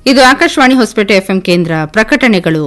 ಇದು ಆಕಾಶವಾಣಿ ಹೊಸಪೇಟೆ ಎಫ್ಎಂ ಕೇಂದ್ರ ಪ್ರಕಟಣೆಗಳು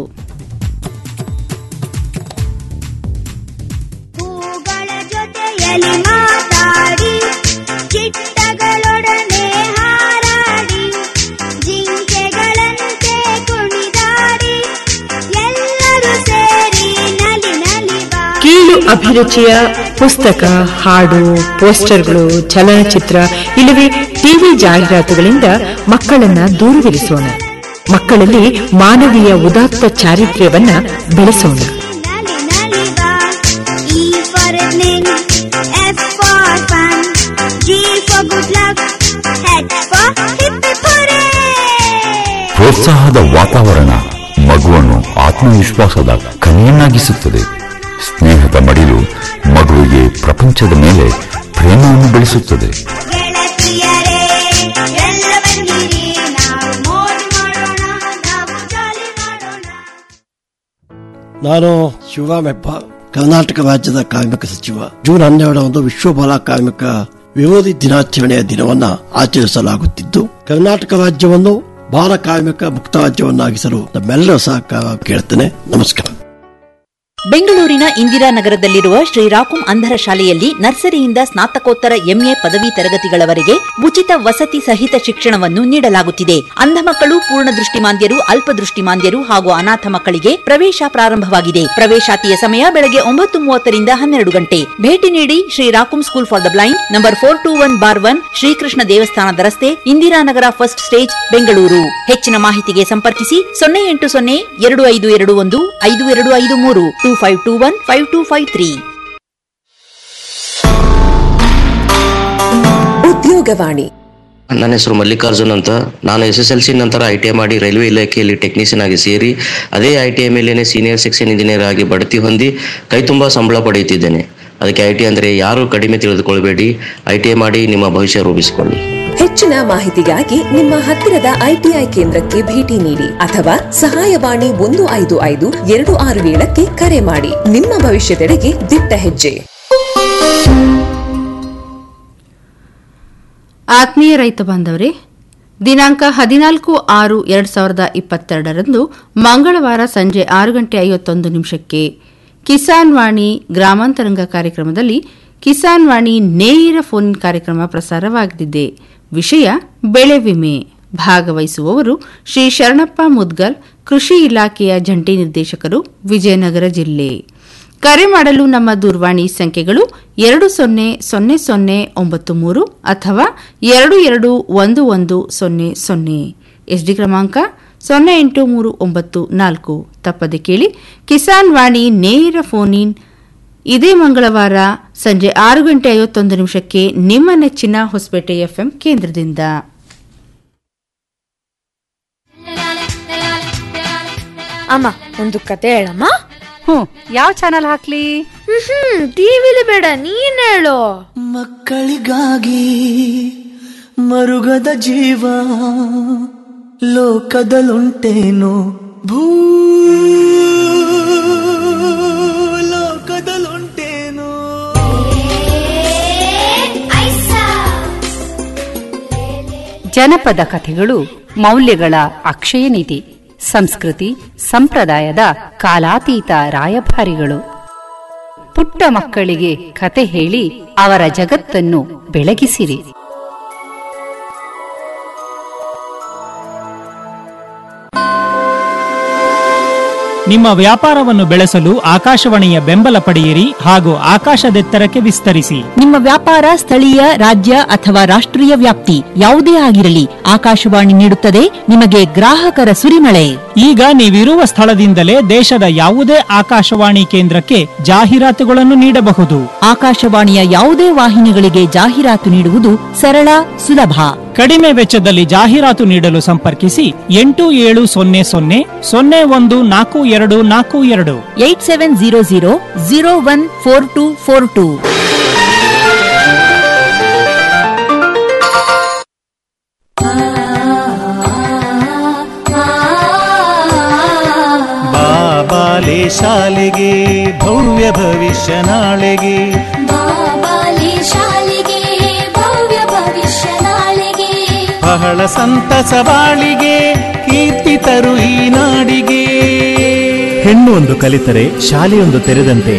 ಹೂಗಳ ಜೊತೆಯಲ್ಲಿ ಮಾತಾಡಿ ಚಿಟ್ಟಗಳೊಡನೆ ಹಾರಾಡಿ ಜಿಂಕೆಗಳಂತೆ ಕುಣಿದಾಡಿ ಎಲ್ಲರೂ ಸೇರಿ ನಲಿ ನಲಿವ ಕೀಳು ಅಭಿರುಚಿಯ ಪುಸ್ತಕ ಹಾಡು ಪೋಸ್ಟರ್ಗಳು ಚಲನಚಿತ್ರ ಇಲ್ಲವೇ ಟಿವಿ ಜಾಹೀರಾತುಗಳಿಂದ ಮಕ್ಕಳನ್ನ ದೂರವಿರಿಸೋಣ ಮಕ್ಕಳಲ್ಲಿ ಮಾನವೀಯ ಉದಾತ್ತ ಚಾರಿತ್ರ್ಯವನ್ನ ಬೆಳೆಸೋಣ ನಲಿ ನಲಿವ E for evening, F for fun, G for good luck, H for hip hip hooray! ಪ್ರೋತ್ಸಾಹದ ವಾತಾವರಣ ಮಗುವನ್ನು ಆತ್ಮವಿಶ್ವಾಸದ ಕನಿಯನ್ನಾಗಿಸುತ್ತದೆ ಸ್ನೇಹದ ಮಡಿಲು ಮಗುವಿಗೆ ಪ್ರಪಂಚದ ಮೇಲೆ ಪ್ರೇಮವನ್ನು ಬೆಳೆಸುತ್ತದೆ ಗೆಳತಿಯರೇ ಎಲ್ಲ ಬನ್ನಿರಿ ನಾವು ಮೋಜು ಮಾಡೋಣ ನಾವು ಜಾಲಿ ಮಾಡೋಣ ನಾನು ಶಿವರಾಮೆಪ್ಪ ಕರ್ನಾಟಕ ರಾಜ್ಯದ ಕಾರ್ಮಿಕ ಸಚಿವ ಜೂನ್ ಹನ್ನೆರಡರಂದು ವಿಶ್ವ ಬಾಲ ಕಾರ್ಮಿಕ ವಿರೋಧಿ ದಿನಾಚರಣೆಯ ದಿನವನ್ನ ಆಚರಿಸಲಾಗುತ್ತಿದ್ದು ಕರ್ನಾಟಕ ರಾಜ್ಯವನ್ನು ಬಾಲ ಕಾರ್ಮಿಕ ಮುಕ್ತ ರಾಜ್ಯವನ್ನಾಗಿಸಲು ನಮ್ಮೆಲ್ಲರ ಸಹಕಾರ ಕೇಳ್ತೇನೆ ನಮಸ್ಕಾರ ಬೆಂಗಳೂರಿನ ಇಂದಿರಾನಗರದಲ್ಲಿರುವ ಶ್ರೀ ರಾಕುಂ ಅಂಧರ ಶಾಲೆಯಲ್ಲಿ ನರ್ಸರಿಯಿಂದ ಸ್ನಾತಕೋತ್ತರ ಎಂಎ ಪದವಿ ತರಗತಿಗಳವರೆಗೆ ಉಚಿತ ವಸತಿ ಸಹಿತ ಶಿಕ್ಷಣವನ್ನು ನೀಡಲಾಗುತ್ತಿದೆ ಅಂಧ ಮಕ್ಕಳು ಪೂರ್ಣ ದೃಷ್ಟಿಮಾಂದ್ಯರು ಅಲ್ಪದೃಷ್ಟಿಮಾಂದ್ಯರು ಹಾಗೂ ಅನಾಥ ಮಕ್ಕಳಿಗೆ ಪ್ರವೇಶ ಪ್ರಾರಂಭವಾಗಿದೆ ಪ್ರವೇಶಾತಿಯ ಸಮಯ ಬೆಳಗ್ಗೆ ಒಂಬತ್ತು ಮೂವತ್ತರಿಂದ ಹನ್ನೆರಡು ಗಂಟೆ ಭೇಟಿ ನೀಡಿ ಶ್ರೀ ರಾಕುಂ school for the blind number four two one bar one Srikrishna ದೇವಸ್ಥಾನದ ರಸ್ತೆ ಇಂದಿರಾನಗರ ಫಸ್ಟ್ ಸ್ಟೇಜ್ ಬೆಂಗಳೂರು ಹೆಚ್ಚಿನ ಮಾಹಿತಿಗೆ ಸಂಪರ್ಕಿಸಿ ಸೊನ್ನೆ ಎಂಟು ಸೊನ್ನೆ ಎರಡು ಐದು ಎರಡು ಒಂದು ಐದು ಎರಡು ಐದು ಮೂರು two five two one five two five three Udyogavani ನನ್ನ ಹೆಸರು ಮಲ್ಲಿಕಾರ್ಜುನ್ ಅಂತ ನಾನು ಎಸ್ ಎಸ್ ಎಲ್ ಸಿ ನಂತರ ಐ ಟಿ ಐ ಮಾಡಿ ರೈಲ್ವೆ ಇಲಾಖೆಯಲ್ಲಿ ಟೆಕ್ನಿಷಿಯನ್ ಆಗಿ ಸೇರಿ ಅದೇ ಐ ಟಿ ಐ ಮೇಲೇನೆ ಸೀನಿಯರ್ ಸೆಕ್ಷನ್ ಇಂಜಿನಿಯರ್ ಆಗಿ ಬಡ್ತಿ ಹೊಂದಿ ಕೈ ತುಂಬ ಸಂಬಳ ಪಡೆಯುತ್ತಿದ್ದೇನೆ ಅದಕ್ಕೆ ಐ ಟಿ ಅಂದರೆ ಯಾರು ಕಡಿಮೆ ತಿಳಿದುಕೊಳ್ಬೇಡಿ ಐ ಟಿ ಐ ಮಾಡಿ ನಿಮ್ಮ ಭವಿಷ್ಯ ರೂಪಿಸಿಕೊಳ್ಳಿ ಹೆಚ್ಚಿನ ಮಾಹಿತಿಗಾಗಿ ನಿಮ್ಮ ಹತ್ತಿರದ ಐಟಿಐ ಕೇಂದ್ರಕ್ಕೆ ಭೇಟಿ ನೀಡಿ ಅಥವಾ ಸಹಾಯವಾಣಿ ಒಂದು ಐದು ಐದು ಎರಡು ಆರು ಏಳಕ್ಕೆ ಕರೆ ಮಾಡಿ ನಿಮ್ಮ ಭವಿಷ್ಯದೆಡೆಗೆ ದಿಟ್ಟ ಹೆಜ್ಜೆ ಆತ್ಮೀಯ ರೈತ ಬಾಂಧವರೇ ದಿನಾಂಕ ಹದಿನಾಲ್ಕು ಆರು ಎರಡ್ ಸಾವಿರದ ಇಪ್ಪತ್ತೆರಡರಂದು ಮಂಗಳವಾರ ಸಂಜೆ ಆರು ಗಂಟೆ ಐವತ್ತೊಂದು ನಿಮಿಷಕ್ಕೆ ಕಿಸಾನ್ ವಾಣಿ ಗ್ರಾಮಾಂತರಂಗ ಕಾರ್ಯಕ್ರಮದಲ್ಲಿ ಕಿಸಾನ್ ವಾಣಿ ನೇರ ಫೋನ್ ಕಾರ್ಯಕ್ರಮ ಪ್ರಸಾರವಾಗಲಿದೆ ವಿಷಯ ಬೆಳೆ ವಿಮೆ ಭಾಗವಹಿಸುವವರು ಶ್ರೀ ಶರಣಪ್ಪ ಮುದ್ಗಲ್ ಕೃಷಿ ಇಲಾಖೆಯ ಜಂಟಿ ನಿರ್ದೇಶಕರು ವಿಜಯನಗರ ಜಿಲ್ಲೆ ಕರೆ ಮಾಡಲು ನಮ್ಮ ದೂರವಾಣಿ ಸಂಖ್ಯೆಗಳು ಎರಡು ಸೊನ್ನೆ ಸೊನ್ನೆ ಸೊನ್ನೆ ಒಂಬತ್ತು ಮೂರು ಅಥವಾ ಎರಡು ಎರಡು ಒಂದು ಒಂದು ಸೊನ್ನೆ ಸೊನ್ನೆ ಎಸ್ಡಿ ಕ್ರಮಾಂಕ ಸೊನ್ನೆ ಎಂಟು ಮೂರು ಒಂಬತ್ತು ನಾಲ್ಕು ತಪ್ಪದೆ ಕೇಳಿ ಕಿಸಾನ್ ವಾಣಿ ನೇರ ಫೋನ್ ಇನ್ ಇದೇ ಮಂಗಳವಾರ ಸಂಜೆ ಆರು ಗಂಟೆ ಐವತ್ತೊಂದು ನಿಮಿಷಕ್ಕೆ ನಿಮ್ಮ ನೆಚ್ಚಿನ ಹೊಸಪೇಟೆ ಎಫ್ಎಂ ಕೇಂದ್ರದಿಂದ ಅಮ್ಮ ಒಂದು ಕತೆ ಹೇಳಮ್ಮ ಹ್ಞೂ ಯಾವ ಚಾನಲ್ ಹಾಕ್ಲಿ ಹ್ಮ್ ಟಿವಿಲಿ ಬೇಡ ನೀನ್ ಹೇಳು ಮಕ್ಕಳಿಗಾಗಿ ಮರುಗದ ಜೀವ ಲೋಕದಲ್ಲುಂಟೇನು ಭೂ ಲೋಕದಲ್ಲುಂಟೇನು ಜನಪದ ಕಥೆಗಳು ಮೌಲ್ಯಗಳ ಅಕ್ಷಯ ನಿಧಿ ಸಂಸ್ಕೃತಿ ಸಂಪ್ರದಾಯದ ಕಾಲಾತೀತ ರಾಯಭಾರಿಗಳು ಪುಟ್ಟ ಮಕ್ಕಳಿಗೆ ಕತೆ ಹೇಳಿ ಅವರ ಜಗತ್ತನ್ನು ಬೆಳಗಿಸಿರಿ ನಿಮ್ಮ ವ್ಯಾಪಾರವನ್ನು ಬೆಳೆಸಲು ಆಕಾಶವಾಣಿಯ ಬೆಂಬಲ ಪಡೆಯಿರಿ ಹಾಗೂ ಆಕಾಶದೆತ್ತರಕ್ಕೆ ವಿಸ್ತರಿಸಿ ನಿಮ್ಮ ವ್ಯಾಪಾರ ಸ್ಥಳೀಯ ರಾಜ್ಯ ಅಥವಾ ರಾಷ್ಟ್ರೀಯ ವ್ಯಾಪ್ತಿ ಯಾವುದೇ ಆಗಿರಲಿ ಆಕಾಶವಾಣಿ ನೀಡುತ್ತದೆ ನಿಮಗೆ ಗ್ರಾಹಕರ ಸುರಿಮಳೆ ಈಗ ನೀವಿರುವ ಸ್ಥಳದಿಂದಲೇ ದೇಶದ ಯಾವುದೇ ಆಕಾಶವಾಣಿ ಕೇಂದ್ರಕ್ಕೆ ಜಾಹೀರಾತುಗಳನ್ನು ನೀಡಬಹುದು ಆಕಾಶವಾಣಿಯ ಯಾವುದೇ ವಾಹಿನಿಗಳಿಗೆ ಜಾಹೀರಾತು ನೀಡುವುದು ಸರಳ ಸುಲಭ ಕಡಿಮೆ ವೆಚ್ಚದಲ್ಲಿ ಜಾಹೀರಾತು ನೀಡಲು ಸಂಪರ್ಕಿಸಿ ಎಂಟು ಏಳು ಸೊನ್ನೆ ಸೊನ್ನೆ ಸೊನ್ನೆ ಒಂದು ನಾಲ್ಕು ಎರಡು ನಾಲ್ಕು ಎರಡು eight seven zero zero zero one four two four two ಬಾಬಾಲೆ ಶಾಲೆಗೆ ಭವ್ಯ ಭವಿಷ್ಯ ನಾಳೆಗೆ ಬಾಬಾಲಿ ಶಾಲೆಗೆ ಭವ್ಯ ಭವಿಷ್ಯ ನಾಳೆಗೆ ಬಹಳ ಸಂತಸ ಬಾಳಿಗೆ ಕೀರ್ತಿ ತರು ಈ ನಾಡಿಗೆ ಹೆಣ್ಣು ಒಂದು ಕಲಿತರೆ ಶಾಲೆಯೊಂದು ತೆರೆದಂತೆ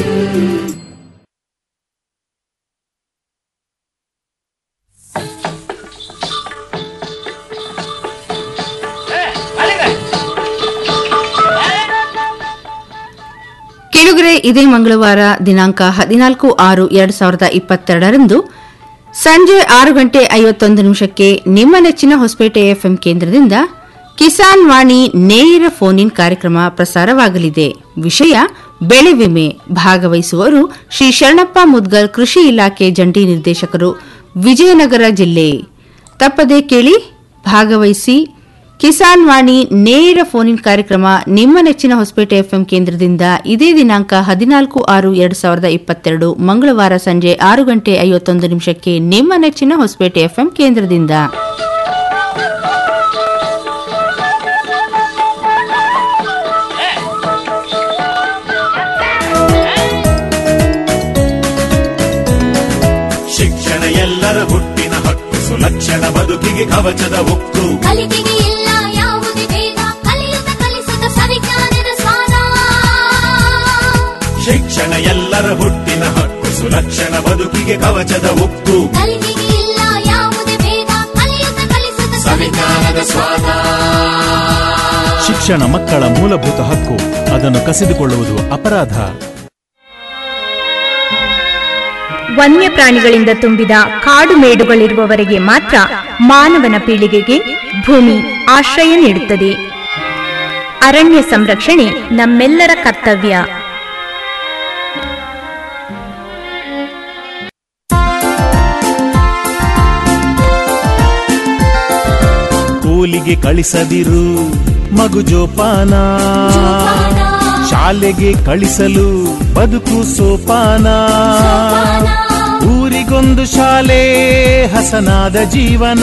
ಕೆಳುಗರೆ ಇದೇ ಮಂಗಳವಾರ ದಿನಾಂಕ ಹದಿನಾಲ್ಕು ಆರು ಎರಡ್ ಸಾವಿರದ ಇಪ್ಪತ್ತೆರಡರಂದು ಸಂಜೆ ಆರು ಗಂಟೆ ಐವತ್ತೊಂದು ನಿಮಿಷಕ್ಕೆ ನಿಮ್ಮ ನೆಚ್ಚಿನ ಹೊಸಪೇಟೆ ಎಫ್ಎಂ ಕೇಂದ್ರದಿಂದ ಕಿಸಾನ್ ವಾಣಿ ನೇರ ಫೋನ್ ಇನ್ ಕಾರ್ಯಕ್ರಮ ಪ್ರಸಾರವಾಗಲಿದೆ ವಿಷಯ ಬೆಳೆ ವಿಮೆ ಭಾಗವಹಿಸುವವರು ಶ್ರೀ ಶರಣಪ್ಪ ಮುದ್ಗಲ್ ಕೃಷಿ ಇಲಾಖೆ ಜಂಟಿ ನಿರ್ದೇಶಕರು ವಿಜಯನಗರ ಜಿಲ್ಲೆ ತಪ್ಪದೆ ಕೇಳಿ ಭಾಗವಹಿಸಿ ಕಿಸಾನ್ ವಾಣಿ ನೇರ ಫೋನ್ ಇನ್ ಕಾರ್ಯಕ್ರಮ ನಿಮ್ಮ ನೆಚ್ಚಿನ ಹೊಸಪೇಟೆ ಎಫ್ಎಂ ಕೇಂದ್ರದಿಂದ ಇದೇ ದಿನಾಂಕ ಹದಿನಾಲ್ಕು ಆರು ಎರಡು ಸಾವಿರದ ಇಪ್ಪತ್ತೆರಡು ಮಂಗಳವಾರ ಸಂಜೆ ಆರು ಗಂಟೆ ಐವತ್ತೊಂದು ನಿಮಿಷಕ್ಕೆ ನಿಮ್ಮ ನೆಚ್ಚಿನ ಹೊಸಪೇಟೆ ಎಫ್ಎಂ ಕೇಂದ್ರದಿಂದ ಶಿಕ್ಷಣ ಎಲ್ಲರ ಹುಟ್ಟಿನ ಹಕ್ಕು ಸುಲಕ್ಷಣ ಬದುಕಿಗೆ ಕವಚದ ಉಕ್ಕು ಕಲಿಕೆಗೆ ಇಲ್ಲ ಯಾವುದೇ ಭೇದ ಕಲಿಯುತ್ತ ಕಲಿಸುತ್ತ ಸವಿಜ್ಞಾನದ ಸ್ವಾದ ಶಿಕ್ಷಣ ಎಲ್ಲರ ಹುಟ್ಟಿನ ಹಕ್ಕು ಸುಲಕ್ಷಣ ಬದುಕಿಗೆ ಕವಚದ ಉಕ್ಕು ಕಲಿಕೆಗೆ ಇಲ್ಲ ಯಾವುದೇ ಭೇದ ಕಲಿಯುತ್ತ ಕಲಿಸುತ್ತ ಸವಿಜ್ಞಾನದ ಸ್ವಾದ ಶಿಕ್ಷಣ ಮಕ್ಕಳ ಮೂಲಭೂತ ಹಕ್ಕು ಅದನ್ನು ಕಸಿದುಕೊಳ್ಳುವುದು ಅಪರಾಧ ವನ್ಯಪ್ರಾಣಿಗಳಿಂದ ತುಂಬಿದ ಕಾಡು ಮೇಡುಗಳಿರುವವರೆಗೆ ಮಾತ್ರ ಮಾನವನ ಪೀಳಿಗೆಗೆ ಭೂಮಿ ಆಶ್ರಯ ನೀಡುತ್ತದೆ ಅರಣ್ಯ ಸಂರಕ್ಷಣೆ ನಮ್ಮೆಲ್ಲರ ಕರ್ತವ್ಯ ಕೂಲಿಗೆ ಕಳಿಸದಿರು ಮಗು ಜೋಪಾನ ಶಾಲೆಗೆ ಕಳಿಸಲು ಬದುಕು ಸೋಪಾನ ಊರಿಗೊಂದು ಶಾಲೆ ಹಸನಾದ ಜೀವನ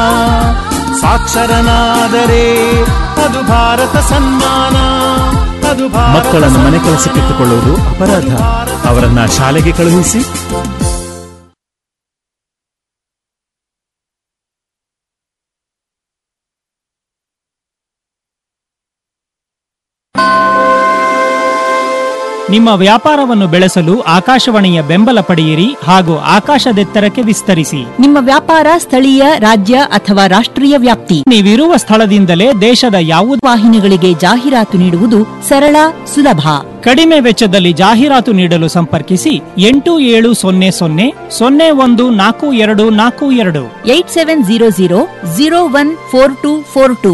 ಸಾಕ್ಷರನಾದರೆ ಅದು ಭಾರತ ಸನ್ಮಾನ ಅದು ಮಕ್ಕಳನ್ನು ಮನೆ ಕೆಲಸಕ್ಕಿಟ್ಟುಕೊಳ್ಳುವುದು ಅಪರಾಧ ಅವರನ್ನ ಶಾಲೆಗೆ ಕಳುಹಿಸಿ ನಿಮ್ಮ ವ್ಯಾಪಾರವನ್ನು ಬೆಳೆಸಲು ಆಕಾಶವಾಣಿಯ ಬೆಂಬಲ ಪಡೆಯಿರಿ ಹಾಗೂ ಆಕಾಶದೆತ್ತರಕ್ಕೆ ವಿಸ್ತರಿಸಿ ನಿಮ್ಮ ವ್ಯಾಪಾರ ಸ್ಥಳೀಯ ರಾಜ್ಯ ಅಥವಾ ರಾಷ್ಟ್ರೀಯ ವ್ಯಾಪ್ತಿ ನೀವಿರುವ ಸ್ಥಳದಿಂದಲೇ ದೇಶದ ಯಾವುದೇ ವಾಹಿನಿಗಳಿಗೆ ಜಾಹೀರಾತು ನೀಡುವುದು ಸರಳ ಸುಲಭ ಕಡಿಮೆ ವೆಚ್ಚದಲ್ಲಿ ಜಾಹೀರಾತು ನೀಡಲು ಸಂಪರ್ಕಿಸಿ ಎಂಟು ಏಳು ಸೊನ್ನೆ ಸೊನ್ನೆ ಸೊನ್ನೆ ಒಂದು ನಾಲ್ಕು ಎರಡು ನಾಲ್ಕು ಎರಡು eight seven zero zero zero one four two four two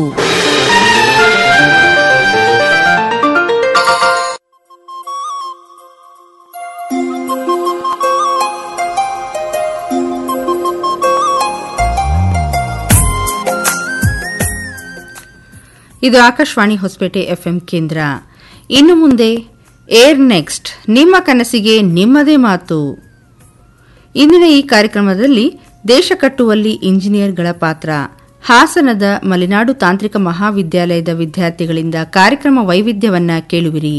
ಇದು ಆಕಾಶವಾಣಿ ಹೊಸಪೇಟೆ ಎಫ್ಎಂ ಕೇಂದ್ರ ಇನ್ನು ಮುಂದೆ ಏರ್ ನೆಕ್ಸ್ಟ್ ನಿಮ್ಮ ಕನಸಿಗೆ ನಿಮ್ಮದೇ ಮಾತು ಇಂದಿನ ಈ ಕಾರ್ಯಕ್ರಮದಲ್ಲಿ ದೇಶ ಕಟ್ಟುವಲ್ಲಿ ಇಂಜಿನಿಯರ್ಗಳ ಪಾತ್ರ ಹಾಸನದ ಮಲೆನಾಡು ತಾಂತ್ರಿಕ ಮಹಾವಿದ್ಯಾಲಯದ ವಿದ್ಯಾರ್ಥಿಗಳಿಂದ ಕಾರ್ಯಕ್ರಮ ವೈವಿಧ್ಯವನ್ನ ಕೇಳುವಿರಿ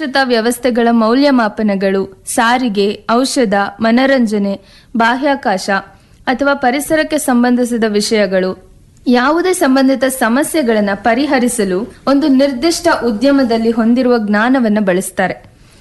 ಸುಸಜ್ಜಿತ ವ್ಯವಸ್ಥೆಗಳ ಮೌಲ್ಯಮಾಪನಗಳು ಸಾರಿಗೆ ಔಷಧ ಮನರಂಜನೆ ಬಾಹ್ಯಾಕಾಶ ಅಥವಾ ಪರಿಸರಕ್ಕೆ ಸಂಬಂಧಿಸಿದ ವಿಷಯಗಳು ಯಾವುದೇ ಸಂಬಂಧಿತ ಸಮಸ್ಯೆಗಳನ್ನು ಪರಿಹರಿಸಲು ಒಂದು ನಿರ್ದಿಷ್ಟ ಉದ್ಯಮದಲ್ಲಿ ಹೊಂದಿರುವ ಜ್ಞಾನವನ್ನು ಬಳಸ್ತಾರೆ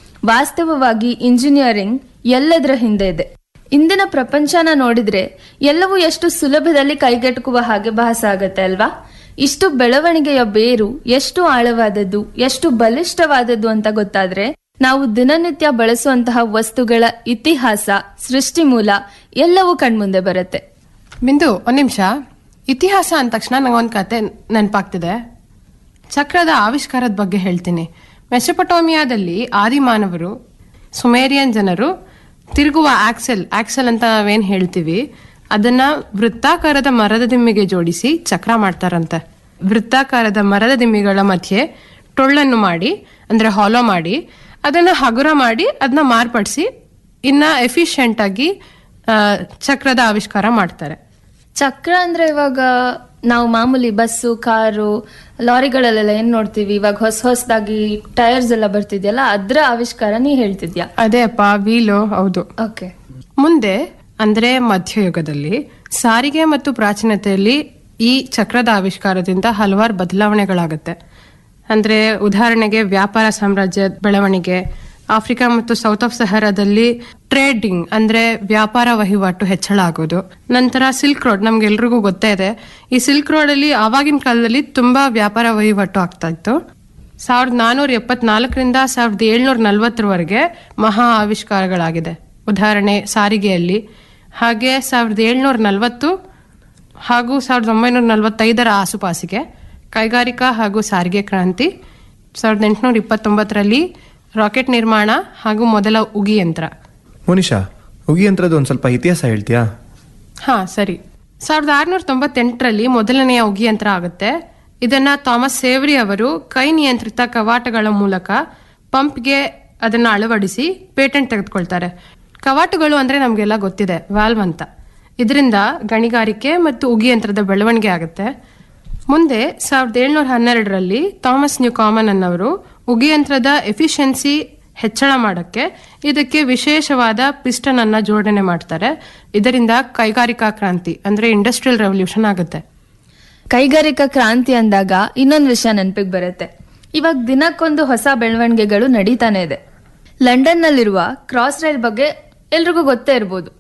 ವಾಸ್ತವವಾಗಿ ಇಂಜಿನಿಯರಿಂಗ್ ಎಲ್ಲದರ ಹಿಂದೆ ಇದೆ ಇಂದಿನ ಪ್ರಪಂಚನ ನೋಡಿದ್ರೆ ಎಲ್ಲವೂ ಎಷ್ಟು ಸುಲಭದಲ್ಲಿ ಕೈಗೆಟುಕುವ ಹಾಗೆ ಭಾಸ ಆಗತ್ತೆ ಅಲ್ವಾ ಇಷ್ಟು ಬೆಳವಣಿಗೆಯ ಬೇರು ಎಷ್ಟು ಆಳವಾದದ್ದು ಎಷ್ಟು ಬಲಿಷ್ಠವಾದದ್ದು ಅಂತ ಗೊತ್ತಾದ್ರೆ ನಾವು ದಿನನಿತ್ಯ ಬಳಸುವಂತಹ ವಸ್ತುಗಳ ಇತಿಹಾಸ ಸೃಷ್ಟಿ ಮೂಲ ಎಲ್ಲವೂ ಕಣ್ಮುಂದೆ ಬರುತ್ತೆ ಬಿಂದು ಒಂದ್ ನಿಮಿಷ ಇತಿಹಾಸ ಅಂದ ತಕ್ಷಣ ನಂಗೊಂದು ಕತೆ ನೆನಪಾಗ್ತಿದೆ ಚಕ್ರದ ಆವಿಷ್ಕಾರದ ಬಗ್ಗೆ ಹೇಳ್ತೀನಿ ಮೆಸೊಪಟೋಮಿಯಾದಲ್ಲಿ ಆದಿಮಾನವರು ಸುಮೇರಿಯನ್ ಜನರು ತಿರುಗುವ ಆಕ್ಸೆಲ್ ಆಕ್ಸೆಲ್ ಅಂತ ನಾವೇನ್ ಹೇಳ್ತೀವಿ ಅದನ್ನ ವೃತ್ತಾಕಾರದ ಮರದ ದಿಮ್ಮಿಗೆ ಜೋಡಿಸಿ ಚಕ್ರ ಮಾಡ್ತಾರಂತೆ ವೃತ್ತಾಕಾರದ ಮರದ ದಿಮ್ಮಿಗಳ ಮಧ್ಯೆ ಟೊಳ್ಳನ್ನು ಮಾಡಿ ಅಂದ್ರೆ ಹಾಲೋ ಮಾಡಿ ಅದನ್ನ ಹಗುರ ಮಾಡಿ ಅದನ್ನ ಮಾರ್ಪಡಿಸಿ ಇನ್ನ ಎಫಿಷಿಯಂಟ್ ಆಗಿ ಆ, ಚಕ್ರದ ಆವಿಷ್ಕಾರ ಮಾಡ್ತಾರೆ ಚಕ್ರ ಅಂದ್ರೆ ಇವಾಗ ನಾವು ಮಾಮೂಲಿ ಬಸ್ಸು ಕಾರು ಲಾರಿಗಳಲ್ಲೆಲ್ಲ ಏನ್ ನೋಡ್ತೀವಿ ಇವಾಗ ಹೊಸ ಹೊಸದಾಗಿ ಟೈರ್ಸ್ ಎಲ್ಲ ಬರ್ತಿದ್ಯಲ್ಲ ಅದ್ರ ಆವಿಷ್ಕಾರ ನೀ ಹೇಳ್ತಿದ್ಯಾ ಅದೇ ಅಪ್ಪ ವೀಲು ಹೌದು ಓಕೆ ಮುಂದೆ ಅಂದ್ರೆ ಮಧ್ಯಯುಗದಲ್ಲಿ ಸಾರಿಗೆ ಮತ್ತು ಪ್ರಾಚೀನತೆಯಲ್ಲಿ ಈ ಚಕ್ರದ ಆವಿಷ್ಕಾರದಿಂದ ಹಲವಾರು ಬದಲಾವಣೆಗಳಾಗುತ್ತೆ ಅಂದ್ರೆ ಉದಾಹರಣೆಗೆ ವ್ಯಾಪಾರ ಸಾಮ್ರಾಜ್ಯ ಬೆಳವಣಿಗೆ ಆಫ್ರಿಕಾ ಮತ್ತು ಸೌತ್ ಆಫ್ ಸಹರಾದಲ್ಲಿ ಟ್ರೇಡಿಂಗ್ ಅಂದ್ರೆ ವ್ಯಾಪಾರ ವಹಿವಾಟು ಹೆಚ್ಚಳ ಆಗೋದು ನಂತರ ಸಿಲ್ಕ್ ರೋಡ್ ನಮ್ಗೆಲ್ರಿಗೂ ಗೊತ್ತೇ ಇದೆ ಈ ಸಿಲ್ಕ್ ರೋಡ್ ಅಲ್ಲಿ ಆವಾಗಿನ ಕಾಲದಲ್ಲಿ ತುಂಬಾ ವ್ಯಾಪಾರ ವಹಿವಾಟು ಆಗ್ತಾ ಇತ್ತು ಸಾವಿರದ ನಾನೂರ ಎಪ್ಪತ್ನಾಲ್ಕರಿಂದ ಸಾವಿರದ ಏಳ್ನೂರ ನಲವತ್ತರವರೆಗೆ ಮಹಾ ಆವಿಷ್ಕಾರಗಳಾಗಿದೆ ಉದಾಹರಣೆ ಸಾರಿಗೆಯಲ್ಲಿ ಹಾಗೆ ಸಾವಿರದ ಏಳ್ನೂರ ನಲವತ್ತು ಹಾಗೂ ಸಾವಿರದ ಒಂಬೈನೂರ ನಲವತ್ತೈದರ ಆಸುಪಾಸಿಗೆ ಕೈಗಾರಿಕಾ ಹಾಗೂ ಸಾರಿಗೆ ಕ್ರಾಂತಿ ಸಾವಿರದ ಎಂಟುನೂರ ಇಪ್ಪತ್ತೊಂಬತ್ತರಲ್ಲಿ ರಾಕೆಟ್ ನಿರ್ಮಾಣ ಹಾಗೂ ಮೊದಲ ಉಗಿ ಯಂತ್ರ ಮೋನಿಶಾ ಉಗಿ ಯಂತ್ರದ ಒಂದು ಸ್ವಲ್ಪ ಇತಿಹಾಸ ಹೇಳ್ತೀಯಾ ಹಾ ಸರಿ ಸಾವಿರದ ಆರುನೂರ ತೊಂಬತ್ತೆಂಟರಲ್ಲಿ ಮೊದಲನೆಯ ಉಗಿ ಯಂತ್ರ ಆಗುತ್ತೆ ಇದನ್ನ ಥಾಮಸ್ ಸೇವ್ರಿ ಅವರು ಕೈ ನಿಯಂತ್ರಿತ ಕವಾಟಗಳ ಮೂಲಕ ಪಂಪ್ಗೆ ಅದನ್ನ ಅಳವಡಿಸಿ ಪೇಟೆಂಟ್ ತೆಗೆದುಕೊಳ್ತಾರೆ ಕವಾಟಗಳು ಅಂದ್ರೆ ನಮ್ಗೆಲ್ಲ ಗೊತ್ತಿದೆ ವಾಲ್ವ್ ಅಂತ ಇದರಿಂದ ಗಣಿಗಾರಿಕೆ ಮತ್ತು ಉಗಿ ಯಂತ್ರದ ಬೆಳವಣಿಗೆ ಆಗುತ್ತೆ ಮುಂದೆ ಸಾವಿರದ ಏಳ್ನೂರ ಹನ್ನೆರಡರಲ್ಲಿ ಥಾಮಸ್ ನ್ಯೂ ಕಾಮನ್ ಅನ್ನವರು ಉಗಿ ಯಂತ್ರದ ಎಫಿಷಿಯನ್ಸಿ ಹೆಚ್ಚಳ ಮಾಡಕ್ಕೆ ಇದಕ್ಕೆ ವಿಶೇಷವಾದ ಪಿಸ್ಟನ್ ಅನ್ನ ಜೋಡಣೆ ಮಾಡ್ತಾರೆ ಇದರಿಂದ ಕೈಗಾರಿಕಾ ಕ್ರಾಂತಿ ಅಂದ್ರೆ ಇಂಡಸ್ಟ್ರಿಯಲ್ ರೆವಲ್ಯೂಷನ್ ಆಗುತ್ತೆ ಕೈಗಾರಿಕಾ ಕ್ರಾಂತಿ ಅಂದಾಗ ಇನ್ನೊಂದು ವಿಷಯ ನೆನಪಿಗೆ ಬರುತ್ತೆ ಇವಾಗ ದಿನಕ್ಕೊಂದು ಹೊಸ ಬೆಳವಣಿಗೆಗಳು ನಡೀತಾನೆ ಇದೆ ಲಂಡನ್ ನಲ್ಲಿರುವ ಕ್ರಾಸ್ ರೈಲ್ ಬಗ್ಗೆ ಎಲ್ರಿಗೂ ಗೊತ್ತೇ ಇರ್ಬೋದು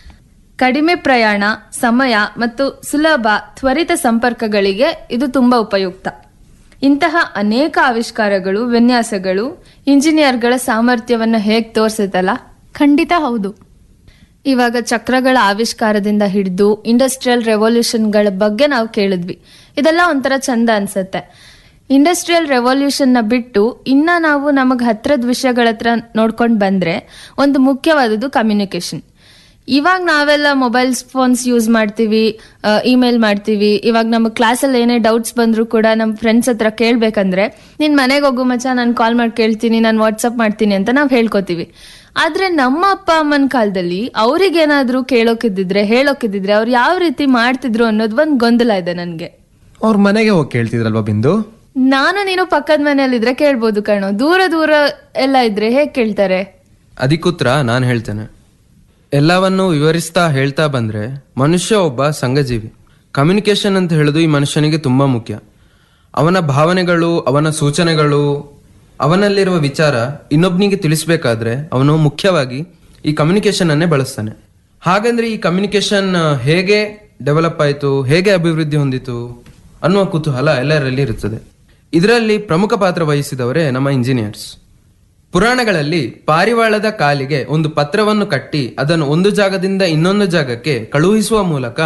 ಕಡಿಮೆ ಪ್ರಯಾಣ ಸಮಯ ಮತ್ತು ಸುಲಭ ತ್ವರಿತ ಸಂಪರ್ಕಗಳಿಗೆ ಇದು ತುಂಬಾ ಉಪಯುಕ್ತ ಇಂತಹ ಅನೇಕ ಆವಿಷ್ಕಾರಗಳು ವಿನ್ಯಾಸಗಳು ಇಂಜಿನಿಯರ್ಗಳ ಸಾಮರ್ಥ್ಯವನ್ನು ಹೇಗ್ ತೋರ್ಸುತ್ತಲ್ಲ ಖಂಡಿತ ಹೌದು ಇವಾಗ ಚಕ್ರಗಳ ಆವಿಷ್ಕಾರದಿಂದ ಹಿಡಿದು ಇಂಡಸ್ಟ್ರಿಯಲ್ ರೆವಲ್ಯೂಷನ್ಗಳ ಬಗ್ಗೆ ನಾವು ಕೇಳಿದ್ವಿ ಇದೆಲ್ಲ ಒಂಥರ ಚಂದ ಅನ್ಸತ್ತೆ ಇಂಡಸ್ಟ್ರಿಯಲ್ ರೆವಲ್ಯೂಷನ್ ನ ಬಿಟ್ಟು ಇನ್ನ ನಾವು ನಮಗ್ ಹತ್ರದ ವಿಷಯಗಳ ಹತ್ರ ನೋಡ್ಕೊಂಡು ಬಂದ್ರೆ ಒಂದು ಮುಖ್ಯವಾದದ್ದು ಕಮ್ಯುನಿಕೇಶನ್ ಇವಾಗ ನಾವೆಲ್ಲ ಮೊಬೈಲ್ಸ್ ಫೋನ್ಸ್ ಯೂಸ್ ಮಾಡ್ತೀವಿ ಇಮೇಲ್ ಮಾಡ್ತೀವಿ ಇವಾಗ ನಮಗೆ ಕ್ಲಾಸಲ್ಲಿ ಏನೇ ಡೌಟ್ಸ್ ಬಂದ್ರು ಕೂಡ ನಮ್ಮ ಫ್ರೆಂಡ್ಸ್ ಹತ್ರ ಕೇಳ್ಬೇಕಂದ್ರೆ ನಿನ್ ಮನೆಗೆ ಹೋಗು ಮಚ್ಚ ನಾನು ಕಾಲ್ ಮಾಡಿ ಕೇಳ್ತೀನಿ ನಾನು ವಾಟ್ಸಪ್ ಮಾಡ್ತೀನಿ ಅಂತ ನಾವು ಹೇಳ್ಕೊತೀವಿ ಆದ್ರೆ ನಮ್ಮ ಅಪ್ಪ ಅಮ್ಮನ ಕಾಲದಲ್ಲಿ ಅವ್ರಿಗೇನಾದ್ರೂ ಕೇಳೋಕಿದ್ದಿದ್ರೆ ಹೇಳೋಕಿದ್ದಿದ್ರೆ ಅವ್ರು ಯಾವ ರೀತಿ ಮಾಡ್ತಿದ್ರು ಅನ್ನೋದು ಒಂದ್ ಗೊಂದಲ ಇದೆ ನನ್ಗೆ ಅವ್ರ ಮನೆಗೆ ಹೋಗಿ ಕೇಳ್ತಿದ್ರಲ್ವಾ ಬಿಂದು ನಾನು ನೀನು ಪಕ್ಕದ ಮನೆಯಲ್ಲಿದ್ರೆ ಕೇಳ್ಬೋದು ಕಣೋ ದೂರ ದೂರ ಎಲ್ಲ ಇದ್ರೆ ಹೇಗ್ ಕೇಳ್ತಾರೆ ಅದಕ್ಕೂತ್ರ ನಾನು ಹೇಳ್ತೇನೆ ಎಲ್ಲವನ್ನು ವಿವರಿಸ್ತಾ ಹೇಳ್ತಾ ಬಂದ್ರೆ ಮನುಷ್ಯ ಒಬ್ಬ ಸಂಘಜೀವಿ ಕಮ್ಯುನಿಕೇಶನ್ ಅಂತ ಹೇಳೋದು ಈ ಮನುಷ್ಯನಿಗೆ ತುಂಬಾ ಮುಖ್ಯ ಅವನ ಭಾವನೆಗಳು ಅವನ ಸೂಚನೆಗಳು ಅವನಲ್ಲಿರುವ ವಿಚಾರ ಇನ್ನೊಬ್ನಿಗೆ ತಿಳಿಸ್ಬೇಕಾದ್ರೆ ಅವನು ಮುಖ್ಯವಾಗಿ ಈ ಕಮ್ಯುನಿಕೇಶನ್ ಅನ್ನೇ ಬಳಸ್ತಾನೆ ಹಾಗಂದ್ರೆ ಈ ಕಮ್ಯುನಿಕೇಶನ್ ಹೇಗೆ ಡೆವಲಪ್ ಆಯಿತು ಹೇಗೆ ಅಭಿವೃದ್ಧಿ ಹೊಂದಿತು ಅನ್ನುವ ಕುತೂಹಲ ಎಲ್ಲರಲ್ಲಿ ಇರುತ್ತದೆ ಇದರಲ್ಲಿ ಪ್ರಮುಖ ಪಾತ್ರ ವಹಿಸಿದವರೇ ನಮ್ಮ ಇಂಜಿನಿಯರ್ಸ್ ಪುರಾಣಗಳಲ್ಲಿ ಪಾರಿವಾಳದ ಕಾಲಿಗೆ ಒಂದು ಪತ್ರವನ್ನು ಕಟ್ಟಿ ಅದನ್ನು ಒಂದು ಜಾಗದಿಂದ ಇನ್ನೊಂದು ಜಾಗಕ್ಕೆ ಕಳುಹಿಸುವ ಮೂಲಕ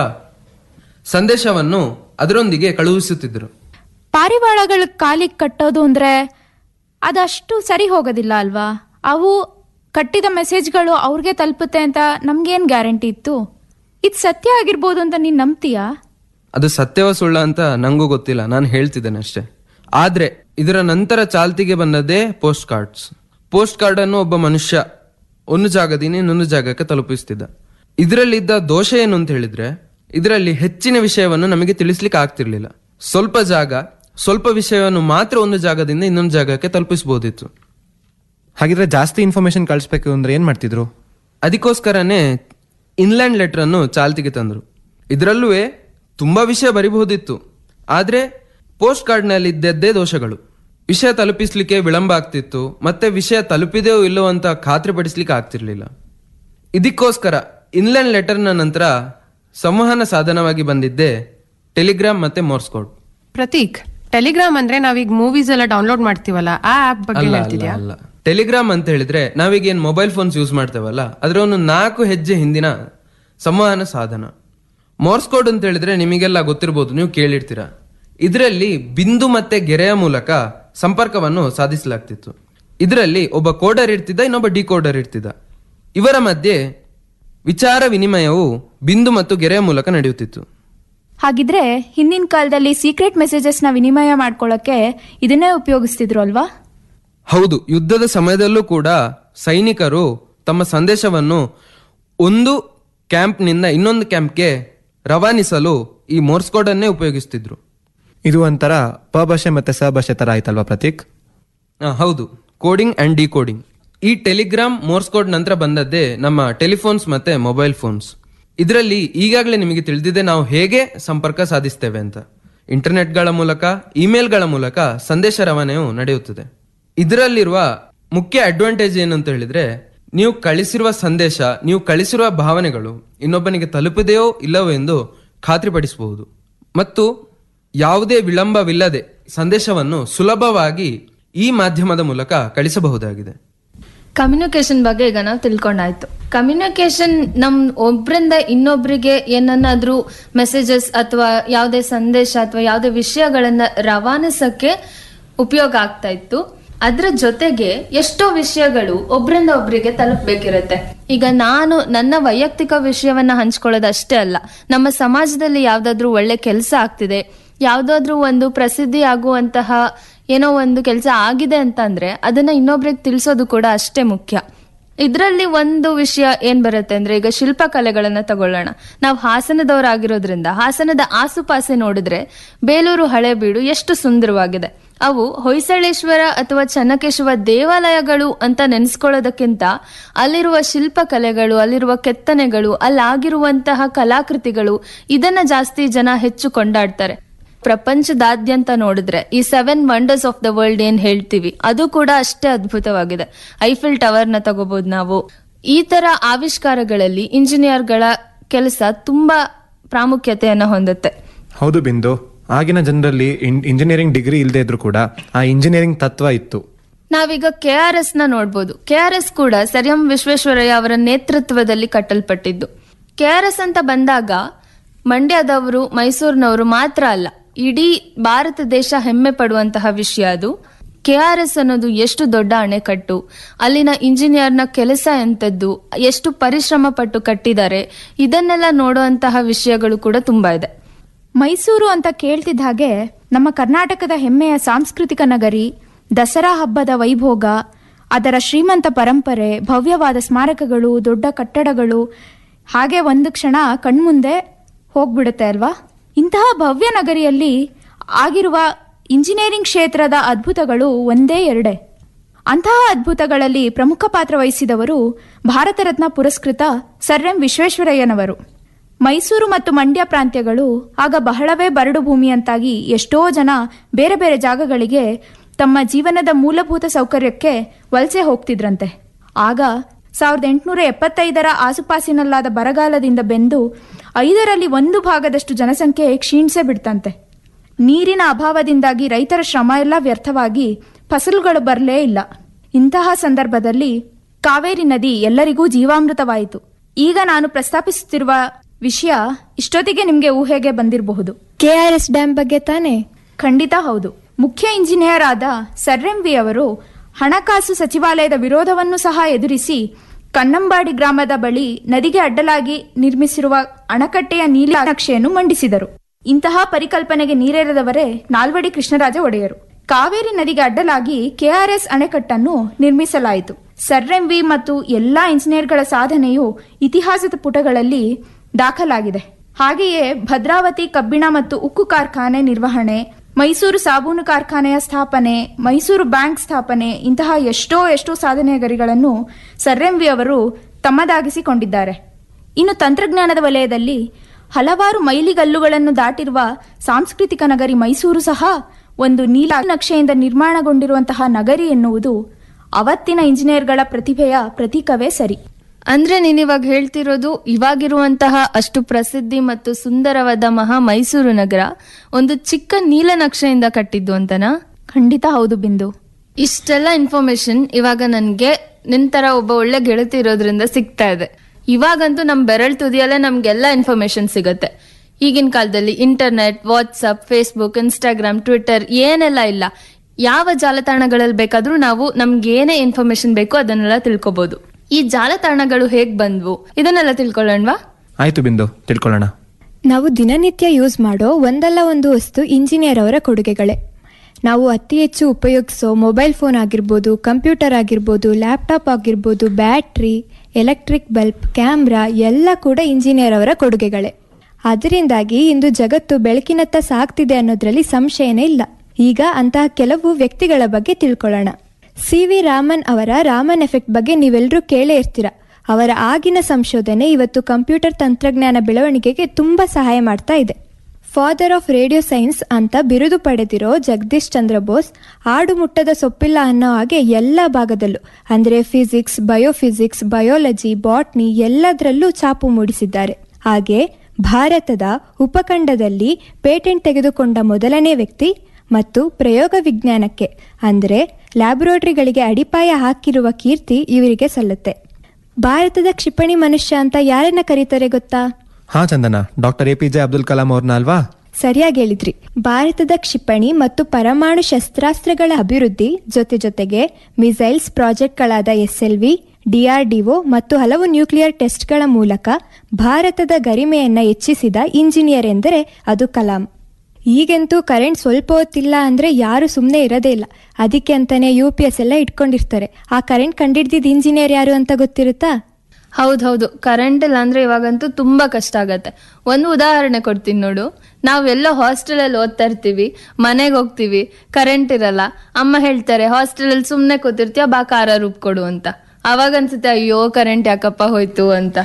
ಸಂದೇಶವನ್ನು ಅದರೊಂದಿಗೆ ಕಳುಹಿಸುತ್ತಿದ್ದರು ಪಾರಿವಾಳಗಳ ಕಾಲಿಗೆ ಕಟ್ಟೋದು ಅಂದ್ರೆ ಅದಷ್ಟು ಸರಿ ಹೋಗೋದಿಲ್ಲ ಅಲ್ವಾ ಅವು ಕಟ್ಟಿದ ಮೆಸೇಜ್ಗಳು ಅವ್ರಿಗೆ ತಲುಪುತ್ತೆ ಅಂತ ನಮ್ಗೇನ್ ಗ್ಯಾರಂಟಿ ಇತ್ತು ಇದು ಸತ್ಯ ಆಗಿರ್ಬೋದು ಅಂತ ನೀನ್ ನಂಬ್ತೀಯಾ ಅದು ಸತ್ಯವ ಸುಳ್ಳ ಅಂತ ನಂಗೂ ಗೊತ್ತಿಲ್ಲ ನಾನು ಹೇಳ್ತಿದ್ದೇನೆ ಅಷ್ಟೇ ಆದ್ರೆ ಇದರ ನಂತರ ಚಾಲ್ತಿಗೆ ಬಂದದ್ದೇ ಪೋಸ್ಟ್ ಕಾರ್ಡ್ಸ್ ಪೋಸ್ಟ್ ಕಾರ್ಡ್ ಅನ್ನು ಒಬ್ಬ ಮನುಷ್ಯ ಒಂದು ಜಾಗದಿಂದ ಇನ್ನೊಂದು ಜಾಗಕ್ಕೆ ತಲುಪಿಸ್ತಿದ್ದ ಇದರಲ್ಲಿದ್ದ ದೋಷ ಏನು ಅಂತ ಹೇಳಿದ್ರೆ ಇದರಲ್ಲಿ ಹೆಚ್ಚಿನ ವಿಷಯವನ್ನು ನಮಗೆ ತಿಳಿಸ್ಲಿಕ್ಕೆ ಆಗ್ತಿರ್ಲಿಲ್ಲ ಸ್ವಲ್ಪ ಜಾಗ ಸ್ವಲ್ಪ ವಿಷಯವನ್ನು ಮಾತ್ರ ಒಂದು ಜಾಗದಿಂದ ಇನ್ನೊಂದು ಜಾಗಕ್ಕೆ ತಲುಪಿಸಬಹುದಿತ್ತು ಹಾಗಿದ್ರೆ ಜಾಸ್ತಿ ಇನ್ಫಾರ್ಮೇಶನ್ ಕಳಿಸ್ಬೇಕು ಅಂದ್ರೆ ಏನ್ ಮಾಡ್ತಿದ್ರು ಅದಕ್ಕೋಸ್ಕರನೇ ಇನ್ಲ್ಯಾಂಡ್ ಲೆಟರ್ ಅನ್ನು ಚಾಲ್ತಿಗೆ ತಂದರು ಇದರಲ್ಲೂ ತುಂಬಾ ವಿಷಯ ಬರಿಬಹುದಿತ್ತು ಆದ್ರೆ ಪೋಸ್ಟ್ ಕಾರ್ಡ್ನಲ್ಲಿ ಇದ್ದದ್ದೇ ದೋಷಗಳು ವಿಷಯ ತಲುಪಿಸ್ಲಿಕ್ಕೆ ವಿಳಂಬ ಆಗ್ತಿತ್ತು ಮತ್ತೆ ವಿಷಯ ತಲುಪಿದೆಯೋ ಇಲ್ಲೋ ಅಂತ ಖಾತ್ರಿಪಡಿಸ್ಲಿಕ್ಕೆ ಆಗ್ತಿರ್ಲಿಲ್ಲ ಇದಕ್ಕೋಸ್ಕರ ಇನ್ಲ್ಯಾಂಡ್ ಲೆಟರ್ನ ನಂತರ ಸಂವಹನ ಸಾಧನವಾಗಿ ಬಂದಿದ್ದೆ ಟೆಲಿಗ್ರಾಮ್ ಮತ್ತೆ ಮೋರ್ಸ್ ಕೋಡ್ ಪ್ರತೀಕ್ ಟೆಲಿಗ್ರಾಮ್ ಅಂದ್ರೆ ನಾವೀಗ ಮೂವೀಸ್ ಎಲ್ಲ ಡೌನ್ಲೋಡ್ ಮಾಡ್ತೀವಲ್ಲ ಆ ಆಪ್ ಬಗ್ಗೆ ಅಲ್ಲ ಅಲ್ಲ ಹೇಳ್ತಿದ್ಯಾ ಅಲ್ಲ ಟೆಲಿಗ್ರಾಮ್ ಅಂತ ಹೇಳಿದ್ರೆ ನಾವೀಗ ಏನ್ ಮೊಬೈಲ್ ಫೋನ್ಸ್ ಯೂಸ್ ಮಾಡ್ತೇವಲ್ಲ ಅದರ ಒಂದು ನಾಲ್ಕು ಹೆಜ್ಜೆ ಹಿಂದಿನ ಸಂವಹನ ಸಾಧನ ಮೋರ್ಸ್ ಕೋಡ್ ಅಂತ ಹೇಳಿದ್ರೆ ನಿಮಗೆಲ್ಲ ಗೊತ್ತಿರಬಹುದು ನೀವು ಕೇಳಿರ್ತೀರಾ ಇದರಲ್ಲಿ ಬಿಂದು ಮತ್ತೆ ಗೆರೆಯ ಮೂಲಕ ಸಂಪರ್ಕವನ್ನು ಸಾಧಿಸಲಾಗ್ತಿತ್ತು ಇದರಲ್ಲಿ ಒಬ್ಬ ಕೋಡರ್ ಇರ್ತಿದ್ದ ಇನ್ನೊಬ್ಬ ಡಿಕೋಡರ್ ಇರ್ತಿದ್ದ ಇವರ ಮಧ್ಯೆ ವಿಚಾರ ವಿನಿಮಯವು ಬಿಂದು ಮತ್ತು ಗೆರೆಯ ಮೂಲಕ ನಡೆಯುತ್ತಿತ್ತು ಹಾಗಿದ್ರೆ ಹಿಂದಿನ ಕಾಲದಲ್ಲಿ ಸೀಕ್ರೆಟ್ ಮೆಸೇಜಸ್ನ ವಿನಿಮಯ ಮಾಡ್ಕೊಳ್ಳೋಕೆ ಇದನ್ನೇ ಉಪಯೋಗಿಸ್ತಿದ್ರು ಅಲ್ವಾ ಹೌದು ಯುದ್ಧದ ಸಮಯದಲ್ಲೂ ಕೂಡ ಸೈನಿಕರು ತಮ್ಮ ಸಂದೇಶವನ್ನು ಒಂದು ಕ್ಯಾಂಪ್ನಿಂದ ಇನ್ನೊಂದು ಕ್ಯಾಂಪ್ಗೆ ರವಾನಿಸಲು ಈ ಮೋರ್ಸ್ ಕೋಡ್ ಅನ್ನೇ ಉಪಯೋಗಿಸ್ತಿದ್ರು ಇದು ಒಂಥರ ಪ ಭಾಷೆ ಮತ್ತೆ ಸ ಭಾಷೆ ತರ ಆಯ್ತಲ್ವಾ ಪ್ರತೀಕ್ ಆ, ಹೌದು ಕೋಡಿಂಗ್ ಅಂಡ್ ಡಿಕೋಡಿಂಗ್ ಈ ಟೆಲಿಗ್ರಾಮ್ ಮೋರ್ಸ್ ಕೋಡ್ ನಂತರ ಬಂದದ್ದೇ ನಮ್ಮ ಟೆಲಿಫೋನ್ಸ್ ಮತ್ತೆ ಮೊಬೈಲ್ ಫೋನ್ಸ್ ಇದರಲ್ಲಿ ಈಗಾಗಲೇ ನಿಮಗೆ ತಿಳಿದಿದೆ ನಾವು ಹೇಗೆ ಸಂಪರ್ಕ ಸಾಧಿಸ್ತೇವೆ ಅಂತ ಇಂಟರ್ನೆಟ್ಗಳ ಮೂಲಕ ಇಮೇಲ್ಗಳ ಮೂಲಕ ಸಂದೇಶ ರವಾನೆಯು ನಡೆಯುತ್ತದೆ ಇದರಲ್ಲಿರುವ ಮುಖ್ಯ ಅಡ್ವಾಂಟೇಜ್ ಏನು ಅಂತ ಹೇಳಿದ್ರೆ ನೀವು ಕಳಿಸಿರುವ ಸಂದೇಶ ನೀವು ಕಳಿಸಿರುವ ಭಾವನೆಗಳು ಇನ್ನೊಬ್ಬನಿಗೆ ತಲುಪಿದೆಯೋ ಇಲ್ಲವೋ ಎಂದು ಖಾತ್ರಿಪಡಿಸಬಹುದು ಮತ್ತು ಯಾವುದೇ ವಿಳಂಬವಿಲ್ಲದೆ ಸಂದೇಶವನ್ನು ಸುಲಭವಾಗಿ ಈ ಮಾಧ್ಯಮದ ಮೂಲಕ ಕಳಿಸಬಹುದಾಗಿದೆ ಕಮ್ಯುನಿಕೇಶನ್ ಬಗ್ಗೆ ಈಗ ನಾವು ತಿಳ್ಕೊಂಡಾಯ್ತು ಕಮ್ಯುನಿಕೇಶನ್ ನಮ್ ಒಬ್ರಿಂದ ಇನ್ನೊಬ್ರಿಗೆ ಏನನ್ನಾದ್ರೂ ಮೆಸೇಜಸ್ ಅಥವಾ ಯಾವುದೇ ಸಂದೇಶ ಅಥವಾ ಯಾವುದೇ ವಿಷಯಗಳನ್ನ ರವಾನಿಸಕ್ಕೆ ಉಪಯೋಗ ಆಗ್ತಾ ಇತ್ತು ಅದ್ರ ಜೊತೆಗೆ ಎಷ್ಟೋ ವಿಷಯಗಳು ಒಬ್ರಿಂದ ಒಬ್ರಿಗೆ ತಲುಪಬೇಕಿರುತ್ತೆ ಈಗ ನಾನು ನನ್ನ ವೈಯಕ್ತಿಕ ವಿಷಯವನ್ನ ಹಂಚ್ಕೊಳ್ಳೋದು ಅಷ್ಟೇ ಅಲ್ಲ ನಮ್ಮ ಸಮಾಜದಲ್ಲಿ ಯಾವ್ದಾದ್ರೂ ಒಳ್ಳೆ ಕೆಲಸ ಆಗ್ತಿದೆ ಯಾವ್ದಾದ್ರೂ ಒಂದು ಪ್ರಸಿದ್ಧಿ ಆಗುವಂತಹ ಏನೋ ಒಂದು ಕೆಲಸ ಆಗಿದೆ ಅಂತಂದ್ರೆ ಅದನ್ನ ಇನ್ನೊಬ್ರಿಗೆ ತಿಳಿಸೋದು ಕೂಡ ಅಷ್ಟೇ ಮುಖ್ಯ ಇದರಲ್ಲಿ ಒಂದು ವಿಷಯ ಏನ್ ಬರುತ್ತೆ ಅಂದ್ರೆ ಈಗ ಶಿಲ್ಪಕಲೆಗಳನ್ನ ತಗೊಳ್ಳೋಣ ನಾವು ಹಾಸನದವರಾಗಿರೋದ್ರಿಂದ ಹಾಸನದ ಆಸುಪಾಸೆ ನೋಡಿದ್ರೆ ಬೇಲೂರು ಹಳೆಬೀಡು ಎಷ್ಟು ಸುಂದರವಾಗಿದೆ ಅವು ಹೊಯ್ಸಳೇಶ್ವರ ಅಥವಾ ಚನ್ನಕೇಶವ ದೇವಾಲಯಗಳು ಅಂತ ನೆನೆಸ್ಕೊಳ್ಳೋದಕ್ಕಿಂತ ಅಲ್ಲಿರುವ ಶಿಲ್ಪಕಲೆಗಳು ಅಲ್ಲಿರುವ ಕೆತ್ತನೆಗಳು ಅಲ್ಲಾಗಿರುವಂತಹ ಕಲಾಕೃತಿಗಳು ಇದನ್ನ ಜಾಸ್ತಿ ಜನ ಹೆಚ್ಚು ಕೊಂಡಾಡ್ತಾರೆ ಪ್ರಪಂಚದಾದ್ಯಂತ ನೋಡಿದ್ರೆ ಈ seven wonders of the world ಏನ್ ಹೇಳ್ತೀವಿ ಅದು ಕೂಡ ಅಷ್ಟೇ ಅದ್ಭುತವಾಗಿದೆ ಐಫಿಲ್ ಟವರ್ ನ ತಗೋಬಹುದು ನಾವು ಈ ತರ ಆವಿಷ್ಕಾರಗಳಲ್ಲಿ ಇಂಜಿನಿಯರ್ಗಳ ಕೆಲಸ ತುಂಬಾ ಪ್ರಾಮುಖ್ಯತೆಯನ್ನ ಹೊಂದುತ್ತೆ ಹೌದು ಬಿಂದು ಆಗಿನ ಜನರಲ್ಲಿ ಇಂಜಿನಿಯರಿಂಗ್ ಡಿಗ್ರಿ ಇಲ್ಲದೆ ಇದ್ರು ಕೂಡ ಆ ಇಂಜಿನಿಯರಿಂಗ್ ತತ್ವ ಇತ್ತು ನಾವೀಗ ಕೆ ಆರ್ ಎಸ್ ನ ನೋಡ್ಬೋದು ಕೆ ಆರ್ ಎಸ್ ಕೂಡ ಸರ್ ಎಂ ವಿಶ್ವೇಶ್ವರಯ್ಯ ಅವರ ನೇತೃತ್ವದಲ್ಲಿ ಕಟ್ಟಲ್ಪಟ್ಟಿದ್ದು ಕೆ ಆರ್ ಎಸ್ ಅಂತ ಬಂದಾಗ ಮಂಡ್ಯದವರು ಮೈಸೂರಿನವರು ಮಾತ್ರ ಅಲ್ಲ ಇಡೀ ಭಾರತ ದೇಶ ಹೆಮ್ಮೆ ಪಡುವಂತಹ ವಿಷಯ ಅದು ಕೆ ಆರ್ ಎಸ್ ಅನ್ನೋದು ಎಷ್ಟು ದೊಡ್ಡ ಅಣೆಕಟ್ಟು ಅಲ್ಲಿನ ಇಂಜಿನಿಯರ್ನ ಕೆಲಸ ಎಂತದ್ದು ಎಷ್ಟು ಪರಿಶ್ರಮ ಪಟ್ಟು ಕಟ್ಟಿದ್ದಾರೆ ಇದನ್ನೆಲ್ಲ ನೋಡುವಂತಹ ವಿಷಯಗಳು ಕೂಡ ತುಂಬಾ ಇದೆ ಮೈಸೂರು ಅಂತ ಕೇಳ್ತಿದ್ದ ಹಾಗೆ ನಮ್ಮ ಕರ್ನಾಟಕದ ಹೆಮ್ಮೆಯ ಸಾಂಸ್ಕೃತಿಕ ನಗರಿ ದಸರಾ ಹಬ್ಬದ ವೈಭೋಗ ಅದರ ಶ್ರೀಮಂತ ಪರಂಪರೆ ಭವ್ಯವಾದ ಸ್ಮಾರಕಗಳು ದೊಡ್ಡ ಕಟ್ಟಡಗಳು ಹಾಗೆ ಒಂದು ಕ್ಷಣ ಕಣ್ಮುಂದೆ ಹೋಗ್ಬಿಡುತ್ತೆ ಅಲ್ವಾ ಇಂತಹ ಭವ್ಯ ನಗರಿಯಲ್ಲಿ ಆಗಿರುವ ಇಂಜಿನಿಯರಿಂಗ್ ಕ್ಷೇತ್ರದ ಅದ್ಭುತಗಳು ಒಂದೇ ಎರಡೇ ಅಂತಹ ಅದ್ಭುತಗಳಲ್ಲಿ ಪ್ರಮುಖ ಪಾತ್ರ ವಹಿಸಿದವರು ಭಾರತ ರತ್ನ ಪುರಸ್ಕೃತ ಸರ್ ಎಂ ವಿಶ್ವೇಶ್ವರಯ್ಯನವರು ಮೈಸೂರು ಮತ್ತು ಮಂಡ್ಯ ಪ್ರಾಂತ್ಯಗಳು ಆಗ ಬಹಳವೇ ಬರಡು ಭೂಮಿಯಂತಾಗಿ ಎಷ್ಟೋ ಜನ ಬೇರೆ ಬೇರೆ ಜಾಗಗಳಿಗೆ ತಮ್ಮ ಜೀವನದ ಮೂಲಭೂತ ಸೌಕರ್ಯಕ್ಕೆ ವಲಸೆ ಹೋಗ್ತಿದ್ರಂತೆ ಆಗ ಸಾವಿರದ ಎಂಟುನೂರ ಎಪ್ಪತ್ತೈದರ ಆಸುಪಾಸಿನಲ್ಲಾದ ಬರಗಾಲದಿಂದ ಬೆಂದು ಐದರಲ್ಲಿ ಒಂದು ಭಾಗದಷ್ಟು ಜನಸಂಖ್ಯೆ ಕ್ಷೀಣಿಸೇ ಬಿಡ್ತಂತೆ ನೀರಿನ ಅಭಾವದಿಂದಾಗಿ ರೈತರ ಶ್ರಮ ಎಲ್ಲ ವ್ಯರ್ಥವಾಗಿ ಫಸಲುಗಳು ಬರಲೇ ಇಲ್ಲ ಇಂತಹ ಸಂದರ್ಭದಲ್ಲಿ ಕಾವೇರಿ ನದಿ ಎಲ್ಲರಿಗೂ ಜೀವಾಮೃತವಾಯಿತು ಈಗ ನಾನು ಪ್ರಸ್ತಾಪಿಸುತ್ತಿರುವ ವಿಷಯ ಇಷ್ಟೊತ್ತಿಗೆ ನಿಮಗೆ ಊಹೆಗೆ ಬಂದಿರಬಹುದು ಕೆಆರ್ಎಸ್ ಡ್ಯಾಮ್ ಬಗ್ಗೆ ತಾನೇ ಖಂಡಿತ ಹೌದು ಮುಖ್ಯ ಇಂಜಿನಿಯರ್ ಆದ ಸರ್ ಎಂ ವಿ ಅವರು ಹಣಕಾಸು ಸಚಿವಾಲಯದ ವಿರೋಧವನ್ನು ಸಹ ಎದುರಿಸಿ ಕನ್ನಂಬಾಡಿ ಗ್ರಾಮದ ಬಳಿ ನದಿಗೆ ಅಡ್ಡಲಾಗಿ ನಿರ್ಮಿಸಿರುವ ಅಣಕಟ್ಟೆಯ ನೀಲಿ ನಕ್ಷೆಯನ್ನು ಮಂಡಿಸಿದರು ಇಂತಹ ಪರಿಕಲ್ಪನೆಗೆ ನೀರೇರದವರೇ ನಾಲ್ವಡಿ ಕೃಷ್ಣರಾಜ ಒಡೆಯರು ಕಾವೇರಿ ನದಿಗೆ ಅಡ್ಡಲಾಗಿ ಕೆಆರ್ಎಸ್ ಅಣೆಕಟ್ಟನ್ನು ನಿರ್ಮಿಸಲಾಯಿತು ಸರ್ ಎಂ ವಿ ಮತ್ತು ಎಲ್ಲಾ ಇಂಜಿನಿಯರ್ಗಳ ಸಾಧನೆಯು ಇತಿಹಾಸದ ಪುಟಗಳಲ್ಲಿ ದಾಖಲಾಗಿದೆ ಹಾಗೆಯೇ ಭದ್ರಾವತಿ ಕಬ್ಬಿಣ ಮತ್ತು ಉಕ್ಕು ಕಾರ್ಖಾನೆ ನಿರ್ವಹಣೆ ಮೈಸೂರು ಸಾಬೂನು ಕಾರ್ಖಾನೆಯ ಸ್ಥಾಪನೆ ಮೈಸೂರು ಬ್ಯಾಂಕ್ ಸ್ಥಾಪನೆ ಇಂತಹ ಎಷ್ಟೋ ಎಷ್ಟೋ ಸಾಧನೆಗರಿಗಳನ್ನು ಸರ್ ಎಂ ವಿ ಅವರು ತಮ್ಮದಾಗಿಸಿಕೊಂಡಿದ್ದಾರೆ ಇನ್ನು ತಂತ್ರಜ್ಞಾನದ ವಲಯದಲ್ಲಿ ಹಲವಾರು ಮೈಲಿಗಲ್ಲುಗಳನ್ನು ದಾಟಿರುವ ಸಾಂಸ್ಕೃತಿಕ ನಗರಿ ಮೈಸೂರು ಸಹ ಒಂದು ನೀಲ ನಕ್ಷೆಯಿಂದ ನಿರ್ಮಾಣಗೊಂಡಿರುವಂತಹ ನಗರಿ ಎನ್ನುವುದು ಅವತ್ತಿನ ಇಂಜಿನಿಯರ್ಗಳ ಪ್ರತಿಭೆಯ ಪ್ರತೀಕವೇ ಸರಿ ಅಂದ್ರೆ ನೀನಿವಾಗ ಹೇಳ್ತಿರೋದು ಇವಾಗಿರುವಂತಹ ಅಷ್ಟು ಪ್ರಸಿದ್ಧಿ ಮತ್ತು ಸುಂದರವಾದ ಮಹಾ ಮೈಸೂರು ನಗರ ಒಂದು ಚಿಕ್ಕ ನೀಲನಕ್ಷೆಯಿಂದ ಕಟ್ಟಿದ್ದು ಅಂತನಾ ಖಂಡಿತ ಹೌದು ಬಿಂದು ಇಷ್ಟೆಲ್ಲ ಇನ್ಫಾರ್ಮೇಶನ್ ಇವಾಗ ನನ್ಗೆ ನಿನ್ ತರ ಒಬ್ಬ ಒಳ್ಳೆ ಗೆಳತಿ ಇರೋದ್ರಿಂದ ಸಿಗ್ತಾ ಇದೆ ಇವಾಗಂತೂ ನಮ್ ಬೆರಳ್ ತುದಿಯಲ್ಲೇ ನಮ್ಗೆಲ್ಲ ಇನ್ಫಾರ್ಮೇಶನ್ ಸಿಗುತ್ತೆ ಈಗಿನ ಕಾಲದಲ್ಲಿ internet WhatsApp Facebook Instagram Twitter ಏನೆಲ್ಲ ಇಲ್ಲ ಯಾವ ಜಾಲತಾಣಗಳಲ್ಲಿ ಬೇಕಾದ್ರೂ ನಾವು ನಮ್ಗೆ ಏನೇ ಇನ್ಫಾರ್ಮೇಶನ್ ಬೇಕೋ ಅದನ್ನೆಲ್ಲ ತಿಳ್ಕೊಬಹುದು ಈ ಜಾಲತಾಣಗಳು ಹೇಗ್ ಬಂದ್ವು ಇದನ್ನೆಲ್ಲ ತಿಳ್ಕೊಳ್ಳೋಣವಾ ಆಯ್ತು ಬಿಂದು ತಿಳ್ಕೊಳ್ಳೋಣ ನಾವು ದಿನನಿತ್ಯ ಯೂಸ್ ಮಾಡೋ ಒಂದಲ್ಲ ಒಂದು ವಸ್ತು ಇಂಜಿನಿಯರ್ ಅವರ ಕೊಡುಗೆಗಳೇ ನಾವು ಅತಿ ಹೆಚ್ಚು ಉಪಯೋಗಿಸೋ ಮೊಬೈಲ್ ಫೋನ್ ಆಗಿರ್ಬೋದು ಕಂಪ್ಯೂಟರ್ ಆಗಿರ್ಬೋದು ಲ್ಯಾಪ್ಟಾಪ್ ಆಗಿರ್ಬೋದು ಬ್ಯಾಟ್ರಿ ಎಲೆಕ್ಟ್ರಿಕ್ ಬಲ್ಬ್ ಕ್ಯಾಮ್ರಾ ಎಲ್ಲ ಕೂಡ ಇಂಜಿನಿಯರ್ ಅವರ ಕೊಡುಗೆಗಳೇ ಅದರಿಂದಾಗಿ ಇಂದು ಜಗತ್ತು ಬೆಳಕಿನತ್ತ ಸಾಗ್ತಿದೆ ಅನ್ನೋದ್ರಲ್ಲಿ ಸಂಶಯನೇ ಇಲ್ಲ ಈಗ ಅಂತಹ ಕೆಲವು ವ್ಯಕ್ತಿಗಳ ಬಗ್ಗೆ ತಿಳ್ಕೊಳ್ಳೋಣ ಸಿ ವಿ ರಾಮನ್ ಅವರ ರಾಮನ್ ಎಫೆಕ್ಟ್ ಬಗ್ಗೆ ನೀವೆಲ್ಲರೂ ಕೇಳೇ ಇರ್ತೀರ ಅವರ ಆಗಿನ ಸಂಶೋಧನೆ ಇವತ್ತು ಕಂಪ್ಯೂಟರ್ ತಂತ್ರಜ್ಞಾನ ಬೆಳವಣಿಗೆಗೆ ತುಂಬಾ ಸಹಾಯ ಮಾಡ್ತಾ ಇದೆ ಫಾದರ್ ಆಫ್ ರೇಡಿಯೋ ಸೈನ್ಸ್ ಅಂತ ಬಿರುದು ಪಡೆದಿರೋ ಜಗದೀಶ್ ಚಂದ್ರ ಬೋಸ್ ಆಡು ಮುಟ್ಟದ ಸೊಪ್ಪಿಲ್ಲ ಅನ್ನೋ ಹಾಗೆ ಎಲ್ಲ ಭಾಗದಲ್ಲೂ ಅಂದರೆ ಫಿಸಿಕ್ಸ್ ಬಯೋಫಿಸಿಕ್ಸ್ ಬಯೋಲಜಿ ಬಾಟ್ನಿ ಎಲ್ಲದರಲ್ಲೂ ಛಾಪು ಮೂಡಿಸಿದ್ದಾರೆ ಹಾಗೆ ಭಾರತದ ಉಪಖಂಡದಲ್ಲಿ ಪೇಟೆಂಟ್ ತೆಗೆದುಕೊಂಡ ಮೊದಲನೇ ವ್ಯಕ್ತಿ ಮತ್ತು ಪ್ರಯೋಗ ವಿಜ್ಞಾನಕ್ಕೆ ಅಂದರೆ ಲ್ಯಾಬೊರೇಟರಿಗಳಿಗೆ ಅಡಿಪಾಯ ಹಾಕಿರುವ ಕೀರ್ತಿ ಇವರಿಗೆ ಸಲ್ಲುತ್ತೆ ಭಾರತದ ಕ್ಷಿಪಣಿ ಮನುಷ್ಯ ಅಂತ ಯಾರನ್ನ ಕರೀತಾರೆ ಗೊತ್ತಾ ಹಾ Chandana doctor A P J Abdul Kalam ಅವ್ರನ್ನ ಅಲ್ವಾ ಸರಿಯಾಗಿ ಹೇಳಿದ್ರಿ ಭಾರತದ ಕ್ಷಿಪಣಿ ಮತ್ತು ಪರಮಾಣು ಶಸ್ತ್ರಾಸ್ತ್ರಗಳ ಅಭಿವೃದ್ಧಿ ಜೊತೆ ಜೊತೆಗೆ ಮಿಸೈಲ್ಸ್ ಪ್ರಾಜೆಕ್ಟ್ಗಳಾದ ಎಸ್ಎಲ್ವಿ ಡಿಆರ್ಡಿಒ ಮತ್ತು ಹಲವು ನ್ಯೂಕ್ಲಿಯರ್ ಟೆಸ್ಟ್ಗಳ ಮೂಲಕ ಭಾರತದ ಗರಿಮೆಯನ್ನ ಹೆಚ್ಚಿಸಿದ ಇಂಜಿನಿಯರ್ ಎಂದರೆ ಅದು ಕಲಾಂ ಈಗಂತೂ ಕರೆಂಟ್ ಸ್ವಲ್ಪ ಹೊತ್ತಿಲ್ಲ ಅಂದ್ರೆ ಯಾರು ಸುಮ್ಮನೆ ಇರೋದೇ ಇಲ್ಲ ಅದಕ್ಕೆ ಅಂತಾನೆ ಯು ಪಿ ಎಸ್ ಎಲ್ಲ ಇಟ್ಕೊಂಡಿರ್ತಾರೆ ಆ ಕರೆಂಟ್ ಕಂಡಿಡ್ದಿದ್ ಇಂಜಿನಿಯರ್ ಯಾರು ಅಂತ ಗೊತ್ತಿರುತ್ತಾ ಹೌದೌದು ಕರೆಂಟ್ ಇಲ್ಲ ಅಂದ್ರೆ ಇವಾಗಂತೂ ತುಂಬಾ ಕಷ್ಟ ಆಗತ್ತೆ ಒಂದು ಉದಾಹರಣೆ ಕೊಡ್ತೀನಿ ನೋಡು ನಾವೆಲ್ಲೋ ಹಾಸ್ಟೆಲ್ ಅಲ್ಲಿ ಓದ್ತಾ ಇರ್ತೀವಿ ಮನೆಗೆ ಹೋಗ್ತೀವಿ ಕರೆಂಟ್ ಇರಲ್ಲ ಅಮ್ಮ ಹೇಳ್ತಾರೆ ಹಾಸ್ಟೆಲ್ ಅಲ್ಲಿ ಸುಮ್ನೆ ಕೂತಿರ್ತೀಯ ಬಾ ಖಾರ ರುಬ್ಕೊಡು ಅಂತ ಅವಾಗ ಅನ್ಸುತ್ತೆ ಅಯ್ಯೋ ಕರೆಂಟ್ ಯಾಕಪ್ಪ ಹೋಯ್ತು ಅಂತ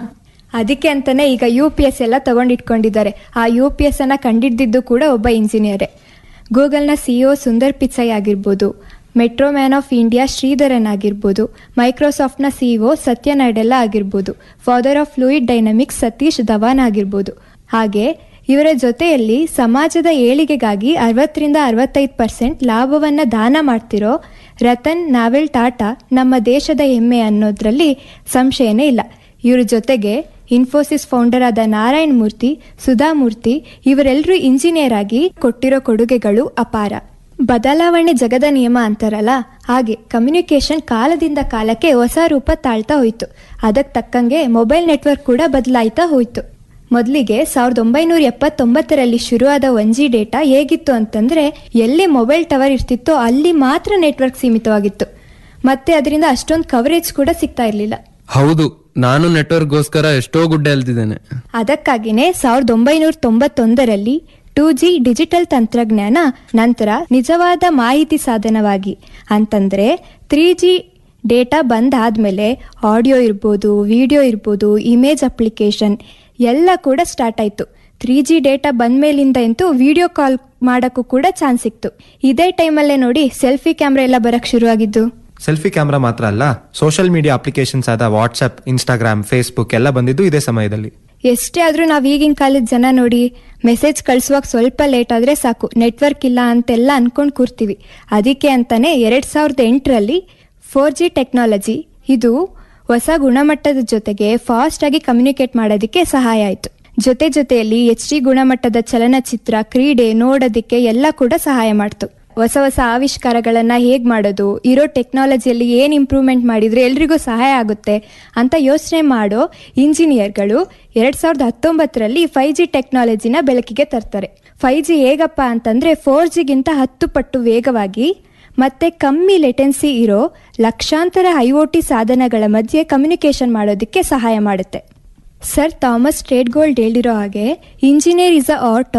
ಅದಕ್ಕೆ ಅಂತಾನೆ ಈಗ ಯು ಪಿ ಎಸ್ ಎಲ್ಲ ತಗೊಂಡಿಟ್ಕೊಂಡಿದ್ದಾರೆ ಆ ಯು ಪಿ ಎಸ್ ಅನ್ನ ಕಂಡಿಡ್ದಿದ್ದು ಕೂಡ ಒಬ್ಬ ಇಂಜಿನಿಯರೇ ಗೂಗಲ್ನ ಸಿಇಒ ಸುಂದರ್ ಪಿಚೈ ಆಗಿರ್ಬೋದು metro man of India Sreedharan ಆಗಿರ್ಬೋದು ಮೈಕ್ರೋಸಾಫ್ಟ್ನ ಸಿಇಒ ಸತ್ಯ ನಡೆಲ್ಲಾ ಆಗಿರ್ಬೋದು father of fluid dynamics Satish Dhawan ಆಗಿರ್ಬೋದು ಹಾಗೆ ಇವರ ಜೊತೆಯಲ್ಲಿ ಸಮಾಜದ ಏಳಿಗೆಗಾಗಿ ಅರವತ್ತರಿಂದ ಅರವತ್ತೈದು ಪರ್ಸೆಂಟ್ ಲಾಭವನ್ನ ದಾನ ಮಾಡ್ತಿರೋ ರತನ್ ನಾವೆಲ್ ಟಾಟಾ ನಮ್ಮ ದೇಶದ ಹೆಮ್ಮೆ ಅನ್ನೋದ್ರಲ್ಲಿ ಸಂಶಯನೇ ಇಲ್ಲ ಇವ್ರ ಜೊತೆಗೆ ಇನ್ಫೋಸಿಸ್ ಫೌಂಡರ್ ಆದ ನಾರಾಯಣ್ ಮೂರ್ತಿ ಸುಧಾಮೂರ್ತಿ ಇವರೆಲ್ಲರೂ ಇಂಜಿನಿಯರ್ ಆಗಿ ಕೊಟ್ಟಿರೋ ಕೊಡುಗೆಗಳು ಅಪಾರ ಬದಲಾವಣೆ ಜಗದ ನಿಯಮ ಅಂತಾರಲ್ಲ ಹಾಗೆ ಕಮ್ಯುನಿಕೇಶನ್ ಕಾಲದಿಂದ ಕಾಲಕ್ಕೆ ಹೊಸ ರೂಪ ತಾಳ್ತಾ ಹೋಯ್ತು ಅದಕ್ಕೆ ತಕ್ಕಂಗೆ ಮೊಬೈಲ್ ನೆಟ್ವರ್ಕ್ ಕೂಡ ಬದಲಾಯ್ತಾ ಹೋಯ್ತು ಮೊದಲಿಗೆ ಸಾವಿರದ ಒಂಬೈನೂರ ಎಪ್ಪತ್ತೊಂಬತ್ತರಲ್ಲಿ ಶುರುವಾದ ಒನ್ ಜಿ ಡೇಟಾ ಹೇಗಿತ್ತು ಅಂತಂದ್ರೆ ಎಲ್ಲಿ ಮೊಬೈಲ್ ಟವರ್ ಇರ್ತಿತ್ತೋ ಅಲ್ಲಿ ಮಾತ್ರ ನೆಟ್ವರ್ಕ್ ಸೀಮಿತವಾಗಿತ್ತು ಮತ್ತೆ ಅದರಿಂದ ಅಷ್ಟೊಂದು ಕವರೇಜ್ ಕೂಡ ಸಿಗ್ತಾ ಇರಲಿಲ್ಲ ಹೌದು ನಾನು ನೆಟ್ವರ್ಕ್ಗೋಸ್ಕರ ಎಷ್ಟೋ ಗುಡ್ಡೆ ಅಲ್ತಿದ್ದೇನೆ ಅದಕ್ಕಾಗಿನೇ ಸಾವಿರದ ಒಂಬೈನೂರ ತೊಂಬತ್ತೊಂದರಲ್ಲಿ ಟೂ ಜಿ ಡಿಜಿಟಲ್ ತಂತ್ರಜ್ಞಾನ ನಂತರ ನಿಜವಾದ ಮಾಹಿತಿ ಸಾಧನವಾಗಿ ಅಂತಂದ್ರೆ ತ್ರೀ ಜಿ ಡೇಟಾ ಬಂದಾದ್ಮೇಲೆ ಆಡಿಯೋ ಇರ್ಬೋದು ವಿಡಿಯೋ ಇರ್ಬೋದು ಇಮೇಜ್ ಅಪ್ಲಿಕೇಶನ್ ಎಲ್ಲ ಕೂಡ ಸ್ಟಾರ್ಟ್ ಆಯ್ತು ತ್ರೀ ಜಿ ಡೇಟಾ ಬಂದ್ಮೇಲಿಂದ ಅಂತೂ ವಿಡಿಯೋ ಕಾಲ್ ಮಾಡೋಕ್ಕೂ ಕೂಡ ಚಾನ್ಸ್ ಸಿಕ್ತು ಇದೇ ಟೈಮಲ್ಲೇ ನೋಡಿ ಸೆಲ್ಫಿ ಕ್ಯಾಮ್ರಾ ಎಲ್ಲ ಬರಕ್ ಶುರುವಾಗಿದ್ದು ಸೆಲ್ಫಿ ಕ್ಯಾಮ್ರಾ ಮಾತ್ರ ಅಲ್ಲ ಸೋಷಿಯಲ್ ಮೀಡಿಯಾ ಅಪ್ಲಿಕೇಶನ್ಸ್ ಆದ ವಾಟ್ಸ್ಆಪ್ ಇನ್ಸ್ಟಾಗ್ರಾಮ್ ಫೇಸ್ಬುಕ್ ಎಲ್ಲ ಬಂದಿದ್ದು ಇದೇ ಸಮಯದಲ್ಲಿ ಎಷ್ಟೇ ಆದ್ರೂ ನಾವ್ ಈಗಿನ ಕಾಲದ ಜನ ನೋಡಿ ಮೆಸೇಜ್ ಕಳ್ಸುವಾಗ ಸ್ವಲ್ಪ ಲೇಟ್ ಆದ್ರೆ ಸಾಕು ನೆಟ್ವರ್ಕ್ ಇಲ್ಲ ಅಂತೆಲ್ಲ ಅನ್ಕೊಂಡ್ ಕೂರ್ತೀವಿ ಅದಕ್ಕೆ ಅಂತಾನೆ ಎರಡ್ ಸಾವಿರದ ಎಂಟರಲ್ಲಿ ಫೋರ್ ಜಿ ಟೆಕ್ನಾಲಜಿ ಇದು ಹೊಸ ಗುಣಮಟ್ಟದ ಜೊತೆಗೆ ಫಾಸ್ಟ್ ಆಗಿ ಕಮ್ಯುನಿಕೇಟ್ ಮಾಡೋದಕ್ಕೆ ಸಹಾಯ ಆಯ್ತು ಜೊತೆ ಜೊತೆಯಲ್ಲಿ ಎಚ್ ಡಿ ಗುಣಮಟ್ಟದ ಚಲನಚಿತ್ರ ಕ್ರೀಡೆ ನೋಡೋದಕ್ಕೆ ಎಲ್ಲ ಕೂಡ ಸಹಾಯ ಮಾಡ್ತು ಹೊಸ ಹೊಸ ಆವಿಷ್ಕಾರಗಳನ್ನ ಹೇಗ್ ಮಾಡೋದು ಇರೋ ಟೆಕ್ನಾಲಜಿಯಲ್ಲಿ ಏನ್ ಇಂಪ್ರೂವ್ಮೆಂಟ್ ಮಾಡಿದ್ರೆ ಎಲ್ರಿಗೂ ಸಹಾಯ ಆಗುತ್ತೆ ಅಂತ ಯೋಚನೆ ಮಾಡೋ ಇಂಜಿನಿಯರ್ಗಳು ಎರಡ್ ಸಾವಿರದ ಹತ್ತೊಂಬತ್ತರಲ್ಲಿ ಫೈವ್ ಜಿ ಟೆಕ್ನಾಲಜಿನ ಬೆಳಕಿಗೆ ತರ್ತಾರೆ ಫೈವ್ ಜಿ ಹೇಗಪ್ಪ ಅಂತಂದ್ರೆ ಫೋರ್ ಜಿಗಿಂತ ಹತ್ತು ಪಟ್ಟು ವೇಗವಾಗಿ ಮತ್ತೆ ಕಮ್ಮಿ ಲೆಟೆನ್ಸಿ ಇರೋ ಲಕ್ಷಾಂತರ ಐ ಒ ಟಿ ಸಾಧನಗಳ ಮಧ್ಯೆ ಕಮ್ಯುನಿಕೇಶನ್ ಮಾಡೋದಕ್ಕೆ ಸಹಾಯ ಮಾಡುತ್ತೆ ಸರ್ ಥಾಮಸ್ ಟ್ರೇಡ್ಗೋಲ್ಡ್ ಹೇಳಿರೋ ಹಾಗೆ engineer is a art of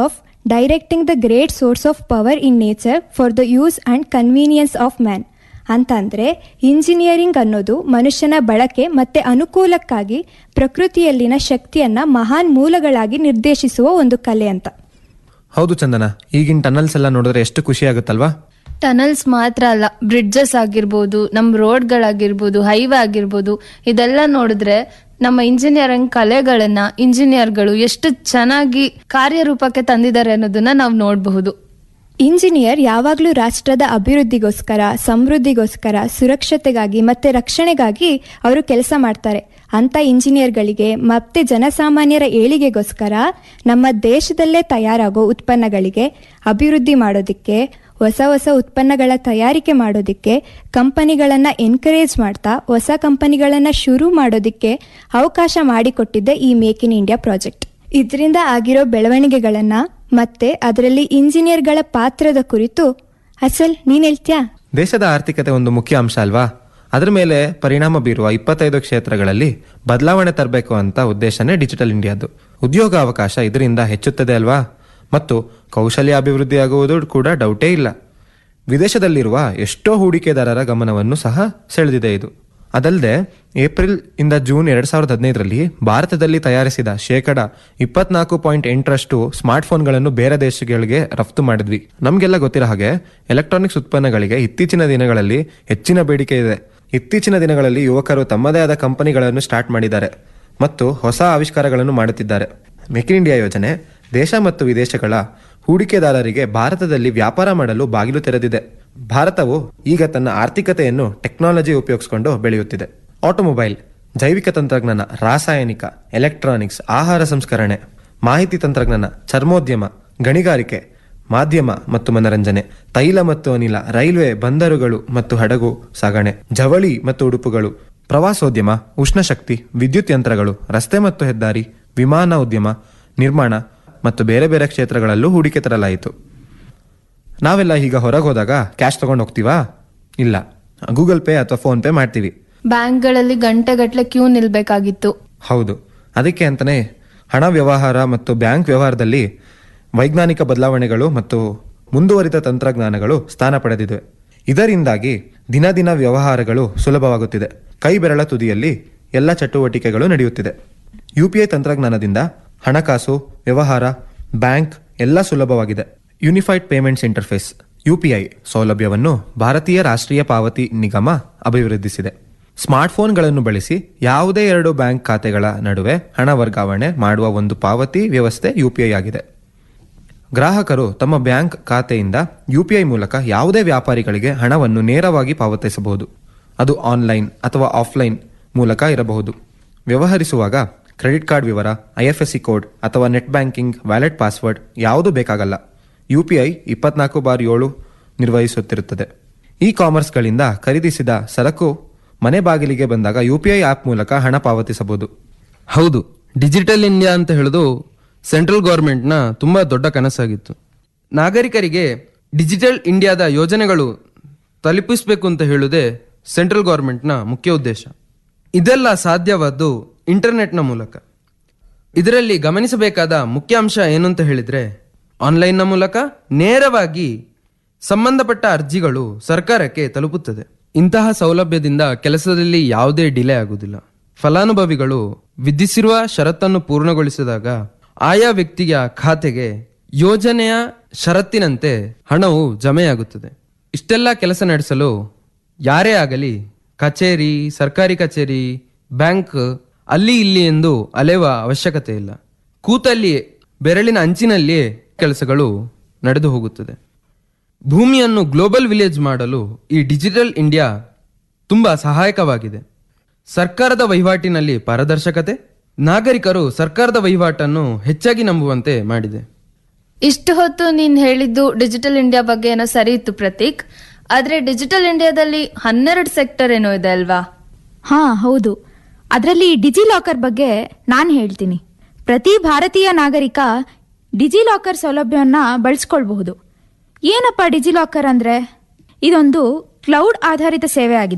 directing the great source of power in nature for the use and convenience of man ಅಂತಂದರೆ ಇಂಜಿನಿಯರಿಂಗ್ ಅನ್ನೋದು ಮನುಷ್ಯನ ಬಳಕೆ ಮತ್ತು ಅನುಕೂಲಕ್ಕಾಗಿ ಪ್ರಕೃತಿಯಲ್ಲಿನ ಶಕ್ತಿಯನ್ನು ಮಹಾನ್ ಮೂಲಗಳಾಗಿ ನಿರ್ದೇಶಿಸುವ ಒಂದು ಕಲೆ ಅಂತ ಹೌದು ಚಂದನ ಈಗಿನ ಟನಲ್ಸ್ ಎಲ್ಲ ನೋಡಿದ್ರೆ ಎಷ್ಟು ಖುಷಿ ಆಗುತ್ತಲ್ವಾ ಟನಲ್ಸ್ ಮಾತ್ರ ಅಲ್ಲ ಬ್ರಿಡ್ಜಸ್ ಆಗಿರ್ಬೋದು ನಮ್ಮ ರೋಡ್ಗಳಾಗಿರ್ಬೋದು ಹೈವೇ ಆಗಿರ್ಬೋದು ಇದೆಲ್ಲ ನೋಡಿದ್ರೆ ನಮ್ಮ ಇಂಜಿನಿಯರಿಂಗ್ ಕಲೆಗಳನ್ನ ಇಂಜಿನಿಯರ್ಗಳು ಎಷ್ಟು ಚೆನ್ನಾಗಿ ಕಾರ್ಯರೂಪಕ್ಕೆ ತಂದಿದ್ದಾರೆ ಅನ್ನೋದನ್ನ ನಾವು ನೋಡಬಹುದು ಇಂಜಿನಿಯರ್ ಯಾವಾಗಲೂ ರಾಷ್ಟ್ರದ ಅಭಿವೃದ್ಧಿಗೋಸ್ಕರ ಸಮೃದ್ಧಿಗೋಸ್ಕರ ಸುರಕ್ಷತೆಗಾಗಿ ಮತ್ತು ರಕ್ಷಣೆಗಾಗಿ ಅವರು ಕೆಲಸ ಮಾಡ್ತಾರೆ ಅಂಥ ಇಂಜಿನಿಯರ್ಗಳಿಗೆ ಮತ್ತೆ ಜನಸಾಮಾನ್ಯರ ಏಳಿಗೆಗೋಸ್ಕರ ನಮ್ಮ ದೇಶದಲ್ಲೇ ತಯಾರಾಗೋ ಉತ್ಪನ್ನಗಳಿಗೆ ಅಭಿವೃದ್ಧಿ ಮಾಡೋದಕ್ಕೆ ಹೊಸ ಹೊಸ ಉತ್ಪನ್ನಗಳ ತಯಾರಿಕೆ ಮಾಡೋದಕ್ಕೆ ಕಂಪನಿಗಳನ್ನು ಎನ್ಕರೇಜ್ ಮಾಡ್ತಾ ಹೊಸ ಕಂಪನಿಗಳನ್ನು ಶುರು ಮಾಡೋದಕ್ಕೆ ಅವಕಾಶ ಮಾಡಿಕೊಟ್ಟಿದ್ದೆ ಈ ಮೇಕ್ ಇನ್ ಇಂಡಿಯಾ ಪ್ರಾಜೆಕ್ಟ್ ಇದರಿಂದ ಆಗಿರೋ ಬೆಳವಣಿಗೆಗಳನ್ನು ಮತ್ತೆ ಅದರಲ್ಲಿ ಇಂಜಿನಿಯರ್ಗಳ ಪಾತ್ರದ ಕುರಿತು ಅಸಲ್ ನೀನ್ ಹೇಳ್ತೀಯಾ ದೇಶದ ಆರ್ಥಿಕತೆ ಒಂದು ಮುಖ್ಯ ಅಂಶ ಅಲ್ವಾ ಅದರ ಮೇಲೆ ಪರಿಣಾಮ ಬೀರುವ ಇಪ್ಪತ್ತೈದು ಕ್ಷೇತ್ರಗಳಲ್ಲಿ ಬದಲಾವಣೆ ತರಬೇಕು ಅಂತ ಉದ್ದೇಶನೇ ಡಿಜಿಟಲ್ ಇಂಡಿಯಾದು ಉದ್ಯೋಗ ಅವಕಾಶ ಇದರಿಂದ ಹೆಚ್ಚುತ್ತದೆ ಅಲ್ವಾ ಮತ್ತು ಕೌಶಲ್ಯ ಅಭಿವೃದ್ಧಿಯಾಗುವುದು ಕೂಡ ಡೌಟೇ ಇಲ್ಲ ವಿದೇಶದಲ್ಲಿರುವ ಎಷ್ಟೋ ಹೂಡಿಕೆದಾರರ ಗಮನವನ್ನು ಸಹ ಸೆಳೆದಿದೆ ಇದು ಅದಲ್ಲದೆ ಏಪ್ರಿಲ್ ಇಂದ ಜೂನ್ ಎರಡ್ ಸಾವಿರದ ಹದಿನೈದರಲ್ಲಿ ಭಾರತದಲ್ಲಿ ತಯಾರಿಸಿದ ಶೇಕಡ ಇಪ್ಪತ್ನಾಲ್ಕು ಪಾಯಿಂಟ್ ಎಂಟರಷ್ಟು ಸ್ಮಾರ್ಟ್ಫೋನ್ಗಳನ್ನು ಬೇರೆ ದೇಶಗಳಿಗೆ ರಫ್ತು ಮಾಡಿದ್ವಿ ನಮಗೆಲ್ಲ ಗೊತ್ತಿರೋ ಹಾಗೆ ಎಲೆಕ್ಟ್ರಾನಿಕ್ಸ್ ಉತ್ಪನ್ನಗಳಿಗೆ ಇತ್ತೀಚಿನ ದಿನಗಳಲ್ಲಿ ಹೆಚ್ಚಿನ ಬೇಡಿಕೆ ಇದೆ ಇತ್ತೀಚಿನ ದಿನಗಳಲ್ಲಿ ಯುವಕರು ತಮ್ಮದೇ ಆದ ಕಂಪನಿಗಳನ್ನು ಸ್ಟಾರ್ಟ್ ಮಾಡಿದ್ದಾರೆ ಮತ್ತು ಹೊಸ ಆವಿಷ್ಕಾರಗಳನ್ನು ಮಾಡುತ್ತಿದ್ದಾರೆ ಮೇಕ್ ಇನ್ ಇಂಡಿಯಾ ಯೋಜನೆ ದೇಶ ಮತ್ತು ವಿದೇಶಗಳ ಹೂಡಿಕೆದಾರರಿಗೆ ಭಾರತದಲ್ಲಿ ವ್ಯಾಪಾರ ಮಾಡಲು ಬಾಗಿಲು ತೆರೆದಿದೆ ಭಾರತವು ಈಗ ತನ್ನ ಆರ್ಥಿಕತೆಯನ್ನು ಟೆಕ್ನಾಲಜಿ ಉಪಯೋಗಿಸಿಕೊಂಡು ಬೆಳೆಯುತ್ತಿದೆ ಆಟೋಮೊಬೈಲ್ ಜೈವಿಕ ತಂತ್ರಜ್ಞಾನ ರಾಸಾಯನಿಕ ಎಲೆಕ್ಟ್ರಾನಿಕ್ಸ್ ಆಹಾರ ಸಂಸ್ಕರಣೆ ಮಾಹಿತಿ ತಂತ್ರಜ್ಞಾನ ಚರ್ಮೋದ್ಯಮ ಗಣಿಗಾರಿಕೆ ಮಾಧ್ಯಮ ಮತ್ತು ಮನರಂಜನೆ ತೈಲ ಮತ್ತು ಅನಿಲ ರೈಲ್ವೆ ಬಂದರುಗಳು ಮತ್ತು ಹಡಗು ಸಾಗಣೆ ಜವಳಿ ಮತ್ತು ಉಡುಪುಗಳು ಪ್ರವಾಸೋದ್ಯಮ ಉಷ್ಣಶಕ್ತಿ ವಿದ್ಯುತ್ ಯಂತ್ರಗಳು ರಸ್ತೆ ಮತ್ತು ಹೆದ್ದಾರಿ ವಿಮಾನ ಉದ್ಯಮ ನಿರ್ಮಾಣ ಮತ್ತು ಬೇರೆ ಬೇರೆ ಕ್ಷೇತ್ರಗಳಲ್ಲೂ ಹೂಡಿಕೆ ತರಲಾಯಿತು ನಾವೆಲ್ಲ ಈಗ ಹೊರಗೆ ಹೋದಾಗ ಕ್ಯಾಶ್ ತಗೊಂಡು ಹೋಗ್ತೀವಾ ಇಲ್ಲ ಗೂಗಲ್ ಪೇ ಅಥವಾ ಫೋನ್ ಪೇ ಮಾಡ್ತೀವಿ ಬ್ಯಾಂಕ್ಗಳಲ್ಲಿ ಗಂಟೆಗಟ್ಟಲೆ ಕ್ಯೂ ನಿಲ್ಬೇಕಾಗಿತ್ತು ಹೌದು ಅದಕ್ಕೆ ಅಂತಾನೆ ಹಣ ವ್ಯವಹಾರ ಮತ್ತು ಬ್ಯಾಂಕ್ ವ್ಯವಹಾರದಲ್ಲಿ ವೈಜ್ಞಾನಿಕ ಬದಲಾವಣೆಗಳು ಮತ್ತು ಮುಂದುವರಿದ ತಂತ್ರಜ್ಞಾನಗಳು ಸ್ಥಾನ ಪಡೆದಿವೆ ಇದರಿಂದಾಗಿ ದಿನ ದಿನ ವ್ಯವಹಾರಗಳು ಸುಲಭವಾಗುತ್ತಿದೆ ಕೈ ಬೆರಳ ತುದಿಯಲ್ಲಿ ಎಲ್ಲ ಚಟುವಟಿಕೆಗಳು ನಡೆಯುತ್ತಿದೆ ಯುಪಿಐ ತಂತ್ರಜ್ಞಾನದಿಂದ ಹಣಕಾಸು ವ್ಯವಹಾರ ಬ್ಯಾಂಕ್ ಎಲ್ಲ ಸುಲಭವಾಗಿದೆ ಯುನಿಫೈಡ್ ಪೇಮೆಂಟ್ಸ್ ಇಂಟರ್ಫೇಸ್ ಯುಪಿಐ ಸೌಲಭ್ಯವನ್ನು ಭಾರತೀಯ ರಾಷ್ಟ್ರೀಯ ಪಾವತಿ ನಿಗಮ ಅಭಿವೃದ್ಧಿಸಿದೆ ಸ್ಮಾರ್ಟ್ಫೋನ್ಗಳನ್ನು ಬಳಸಿ ಯಾವುದೇ ಎರಡು ಬ್ಯಾಂಕ್ ಖಾತೆಗಳ ನಡುವೆ ಹಣ ವರ್ಗಾವಣೆ ಮಾಡುವ ಒಂದು ಪಾವತಿ ವ್ಯವಸ್ಥೆ ಯುಪಿಐ ಆಗಿದೆ ಗ್ರಾಹಕರು ತಮ್ಮ ಬ್ಯಾಂಕ್ ಖಾತೆಯಿಂದ ಯುಪಿಐ ಮೂಲಕ ಯಾವುದೇ ವ್ಯಾಪಾರಿಗಳಿಗೆ ಹಣವನ್ನು ನೇರವಾಗಿ ಪಾವತಿಸಬಹುದು ಅದು ಆನ್ಲೈನ್ ಅಥವಾ ಆಫ್ಲೈನ್ ಮೂಲಕ ಇರಬಹುದು ವ್ಯವಹರಿಸುವಾಗ ಕ್ರೆಡಿಟ್ ಕಾರ್ಡ್ ವಿವರ ಐಎಫ್ಎಸ್ಸಿ ಕೋಡ್ ಅಥವಾ ನೆಟ್ ಬ್ಯಾಂಕಿಂಗ್ ವ್ಯಾಲೆಟ್ ಪಾಸ್ವರ್ಡ್ ಯಾವುದೂ ಬೇಕಾಗಲ್ಲ ಯುಪಿಐ ಇಪ್ಪತ್ನಾಲ್ಕು ಬಾರ್ ಏಳು ನಿರ್ವಹಿಸುತ್ತಿರುತ್ತದೆ ಇ ಕಾಮರ್ಸ್ಗಳಿಂದ ಖರೀದಿಸಿದ ಸರಕು ಮನೆ ಬಾಗಿಲಿಗೆ ಬಂದಾಗ ಯುಪಿಐ ಆಪ್ ಮೂಲಕ ಹಣ ಪಾವತಿಸಬಹುದು ಹೌದು ಡಿಜಿಟಲ್ ಇಂಡಿಯಾ ಅಂತ ಹೇಳೋದು ಸೆಂಟ್ರಲ್ ಗೌರ್ಮೆಂಟ್ನ ತುಂಬಾ ದೊಡ್ಡ ಕನಸಾಗಿತ್ತು ನಾಗರಿಕರಿಗೆ ಡಿಜಿಟಲ್ ಇಂಡಿಯಾದ ಯೋಜನೆಗಳು ತಲುಪಿಸಬೇಕು ಅಂತ ಹೇಳುವುದೇ ಸೆಂಟ್ರಲ್ ಗೌರ್ಮೆಂಟ್ನ ಮುಖ್ಯ ಉದ್ದೇಶ ಇದೆಲ್ಲ ಸಾಧ್ಯವಾದ್ದು ಇಂಟರ್ನೆಟ್ನ ಮೂಲಕ ಇದರಲ್ಲಿ ಗಮನಿಸಬೇಕಾದ ಮುಖ್ಯ ಅಂಶ ಏನು ಅಂತ ಹೇಳಿದ್ರೆ ಆನ್ಲೈನ್ನ ಮೂಲಕ ನೇರವಾಗಿ ಸಂಬಂಧಪಟ್ಟ ಅರ್ಜಿಗಳು ಸರ್ಕಾರಕ್ಕೆ ತಲುಪುತ್ತದೆ ಇಂತಹ ಸೌಲಭ್ಯದಿಂದ ಕೆಲಸದಲ್ಲಿ ಯಾವುದೇ ಡಿಲೇ ಆಗುವುದಿಲ್ಲ ಫಲಾನುಭವಿಗಳು ವಿಧಿಸಿರುವ ಷರತ್ತನ್ನು ಪೂರ್ಣಗೊಳಿಸಿದಾಗ ಆಯಾ ವ್ಯಕ್ತಿಯ ಖಾತೆಗೆ ಯೋಜನೆಯ ಷರತ್ತಿನಂತೆ ಹಣವು ಜಮೆಯಾಗುತ್ತದೆ ಇಷ್ಟೆಲ್ಲ ಕೆಲಸ ನಡೆಸಲು ಯಾರೇ ಆಗಲಿ ಕಚೇರಿ ಸರ್ಕಾರಿ ಕಚೇರಿ ಬ್ಯಾಂಕ್ ಅಲ್ಲಿ ಇಲ್ಲಿ ಎಂದು ಅಲೆವ ಅವಶ್ಯಕತೆ ಇಲ್ಲ ಕೂತಲ್ಲಿಯೇ ಬೆರಳಿನ ಅಂಚಿನಲ್ಲಿಯೇ ಕೆಲಸಗಳು ನಡೆದು ಹೋಗುತ್ತದೆ ಭೂಮಿಯನ್ನು ಗ್ಲೋಬಲ್ ವಿಲೇಜ್ ಮಾಡಲು ಈ ಡಿಜಿಟಲ್ ಇಂಡಿಯಾ ತುಂಬಾ ಸಹಾಯಕವಾಗಿದೆ ಸರ್ಕಾರದ ವಹಿವಾಟಿನಲ್ಲಿ ಪಾರದರ್ಶಕತೆ ನಾಗರಿಕರು ಸರ್ಕಾರದ ವಹಿವಾಟನ್ನು ಹೆಚ್ಚಾಗಿ ನಂಬುವಂತೆ ಮಾಡಿದೆ ಇಷ್ಟು ಹೊತ್ತು ನೀನ್ ಹೇಳಿದ್ದು ಡಿಜಿಟಲ್ ಇಂಡಿಯಾ ಬಗ್ಗೆ ಏನೋ ಸರಿ ಇತ್ತು ಪ್ರತೀಕ್ ಆದ್ರೆ ಡಿಜಿಟಲ್ ಇಂಡಿಯಾದಲ್ಲಿ ಹನ್ನೆರಡು ಸೆಕ್ಟರ್ ಏನೋ ಇದೆ ಅಲ್ವಾ ಹಾ ಹೌದು ಅದರಲ್ಲಿ ಡಿಜಿ ಲಾಕರ್ ಬಗ್ಗೆ ನಾನು ಹೇಳ್ತೀನಿ ಪ್ರತಿ ಭಾರತೀಯ ನಾಗರಿಕ ಡಿಜಿ ಲಾಕರ್ ಸೌಲಭ್ಯವನ್ನ ಬಳಸ್ಕೊಳ್ಬಹುದು ಏನಪ್ಪ ಡಿಜಿ ಲಾಕರ್ ಅಂದ್ರೆ ಇದೊಂದು ಕ್ಲೌಡ್ ಆಧಾರಿತ ಸೇವೆ ಆಗಿದೆ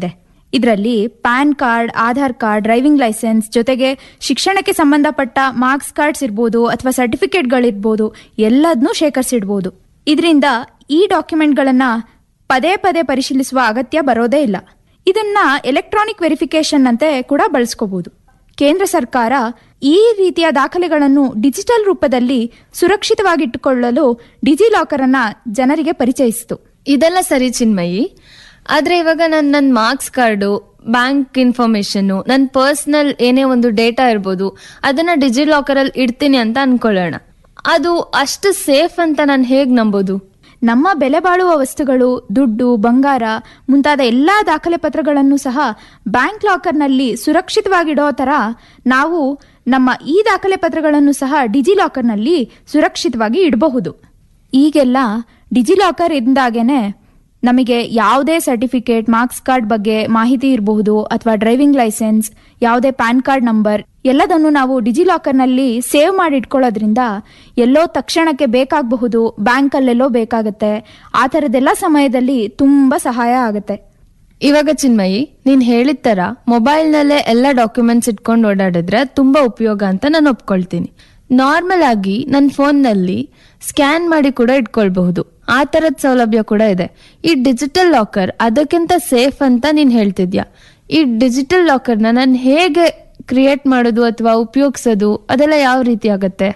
ಇದರಲ್ಲಿ PAN card Aadhaar card driving licence ಜೊತೆಗೆ ಶಿಕ್ಷಣಕ್ಕೆ ಸಂಬಂಧಪಟ್ಟ ಮಾರ್ಕ್ಸ್ ಕಾರ್ಡ್ಸ್ ಇರ್ಬೋದು ಅಥವಾ ಸರ್ಟಿಫಿಕೇಟ್ಗಳಿರ್ಬೋದು ಎಲ್ಲದನ್ನೂ ಶೇಖರಿಸಿಡ್ಬೋದು ಇದರಿಂದ ಈ ಡಾಕ್ಯುಮೆಂಟ್ಗಳನ್ನ ಪದೇ ಪದೇ ಪರಿಶೀಲಿಸುವ ಅಗತ್ಯ ಬರೋದೇ ಇಲ್ಲ ಇದನ್ನ ಎಲೆಕ್ಟ್ರಾನಿಕ್ ವೆರಿಫಿಕೇಶನ್ ಅಂತೆ ಕೂಡ ಬಳಸ್ಕೋಬಹುದು ಕೇಂದ್ರ ಸರ್ಕಾರ ಈ ರೀತಿಯ ದಾಖಲೆಗಳನ್ನು ಡಿಜಿಟಲ್ ರೂಪದಲ್ಲಿ ಸುರಕ್ಷಿತವಾಗಿಟ್ಟುಕೊಳ್ಳಲು ಡಿಜಿಲಾಕರ್ ಅನ್ನ ಜನರಿಗೆ ಪರಿಚಯಿಸಿತು ಇದೆಲ್ಲ ಸರಿ ಚಿನ್ಮಯಿ ಆದ್ರೆ ಇವಾಗ ನನ್ ನನ್ನ ಮಾರ್ಕ್ಸ್ ಕಾರ್ಡು ಬ್ಯಾಂಕ್ ಇನ್ಫಾರ್ಮೇಶನ್ ನನ್ನ ಪರ್ಸನಲ್ ಏನೇ ಒಂದು ಡೇಟಾ ಇರ್ಬೋದು ಅದನ್ನ ಡಿಜಿ ಲಾಕರ್ ಅಲ್ಲಿ ಇಡ್ತೀನಿ ಅಂತ ಅನ್ಕೊಳ್ಳೋಣ ಅದು ಅಷ್ಟು ಸೇಫ್ ಅಂತ ನಾನು ಹೇಗ್ ನಂಬೋದು ನಮ್ಮ ಬೆಲೆ ಬಾಳುವ ವಸ್ತುಗಳು ದುಡ್ಡು ಬಂಗಾರ ಮುಂತಾದ ಎಲ್ಲಾ ದಾಖಲೆ ಪತ್ರಗಳನ್ನು ಸಹ ಬ್ಯಾಂಕ್ ಲಾಕರ್ನಲ್ಲಿ ಸುರಕ್ಷಿತವಾಗಿಡೋ ತರ ನಾವು ನಮ್ಮ ಈ ದಾಖಲೆ ಪತ್ರಗಳನ್ನು ಸಹ ಡಿಜಿ ಲಾಕರ್ನಲ್ಲಿ ಸುರಕ್ಷಿತವಾಗಿ ಇಡಬಹುದು ಈಗೆಲ್ಲ ಡಿಜಿ ಲಾಕರ್ ಇಂದಾಗೇನೆ ನಮಗೆ ಯಾವುದೇ ಸರ್ಟಿಫಿಕೇಟ್ ಮಾರ್ಕ್ಸ್ ಕಾರ್ಡ್ ಬಗ್ಗೆ ಮಾಹಿತಿ ಇರಬಹುದು ಅಥವಾ ಡ್ರೈವಿಂಗ್ ಲೈಸೆನ್ಸ್ ಯಾವುದೇ ಪ್ಯಾನ್ ಕಾರ್ಡ್ ನಂಬರ್ ಎಲ್ಲದನ್ನು ನಾವು ಡಿಜಿ ಲಾಕರ್ನಲ್ಲಿ ಸೇವ್ ಮಾಡಿ ಇಟ್ಕೊಳ್ಳೋದ್ರಿಂದ ಎಲ್ಲೋ ತಕ್ಷಣಕ್ಕೆ ಬೇಕಾಗಬಹುದು ಬ್ಯಾಂಕಲ್ಲೆಲ್ಲೋ ಬೇಕಾಗತ್ತೆ ಆ ಥರದ್ದೆಲ್ಲ ಸಮಯದಲ್ಲಿ ತುಂಬಾ ಸಹಾಯ ಆಗುತ್ತೆ ಇವಾಗ ಚಿನ್ಮಯಿ ನೀನ್ ಹೇಳಿದ ತರ ಮೊಬೈಲ್ನಲ್ಲೇ ಎಲ್ಲ ಡಾಕ್ಯುಮೆಂಟ್ಸ್ ಇಟ್ಕೊಂಡು ಓಡಾಡಿದ್ರೆ ತುಂಬಾ ಉಪಯೋಗ ಅಂತ ನಾನು ಒಪ್ಕೊಳ್ತೀನಿ ನಾರ್ಮಲ್ ಆಗಿ ನನ್ನ ಫೋನ್ನಲ್ಲಿ ಸ್ಕ್ಯಾನ್ ಮಾಡಿ ಕೂಡ ಇಟ್ಕೊಳ್ಬಹುದು ಆ ತರದ ಸೌಲಭ್ಯ ಕೂಡ ಇದೆ ಈ ಡಿಜಿಟಲ್ ಲಾಕರ್ ಅದಕ್ಕಿಂತ ಸೇಫ್ ಅಂತ ನೀನ್ ಹೇಳ್ತಿದ್ಯಾ ಈ ಡಿಜಿಟಲ್ ಲಾಕರ್ನ ನಾನು ಹೇಗೆ ಕ್ರಿಯೇಟ್ ಮಾಡೋದು ಅಥವಾ ಉಪಯೋಗಿಸೋದು ಅದೆಲ್ಲ ಯಾವ ರೀತಿ ಆಗತ್ತೆ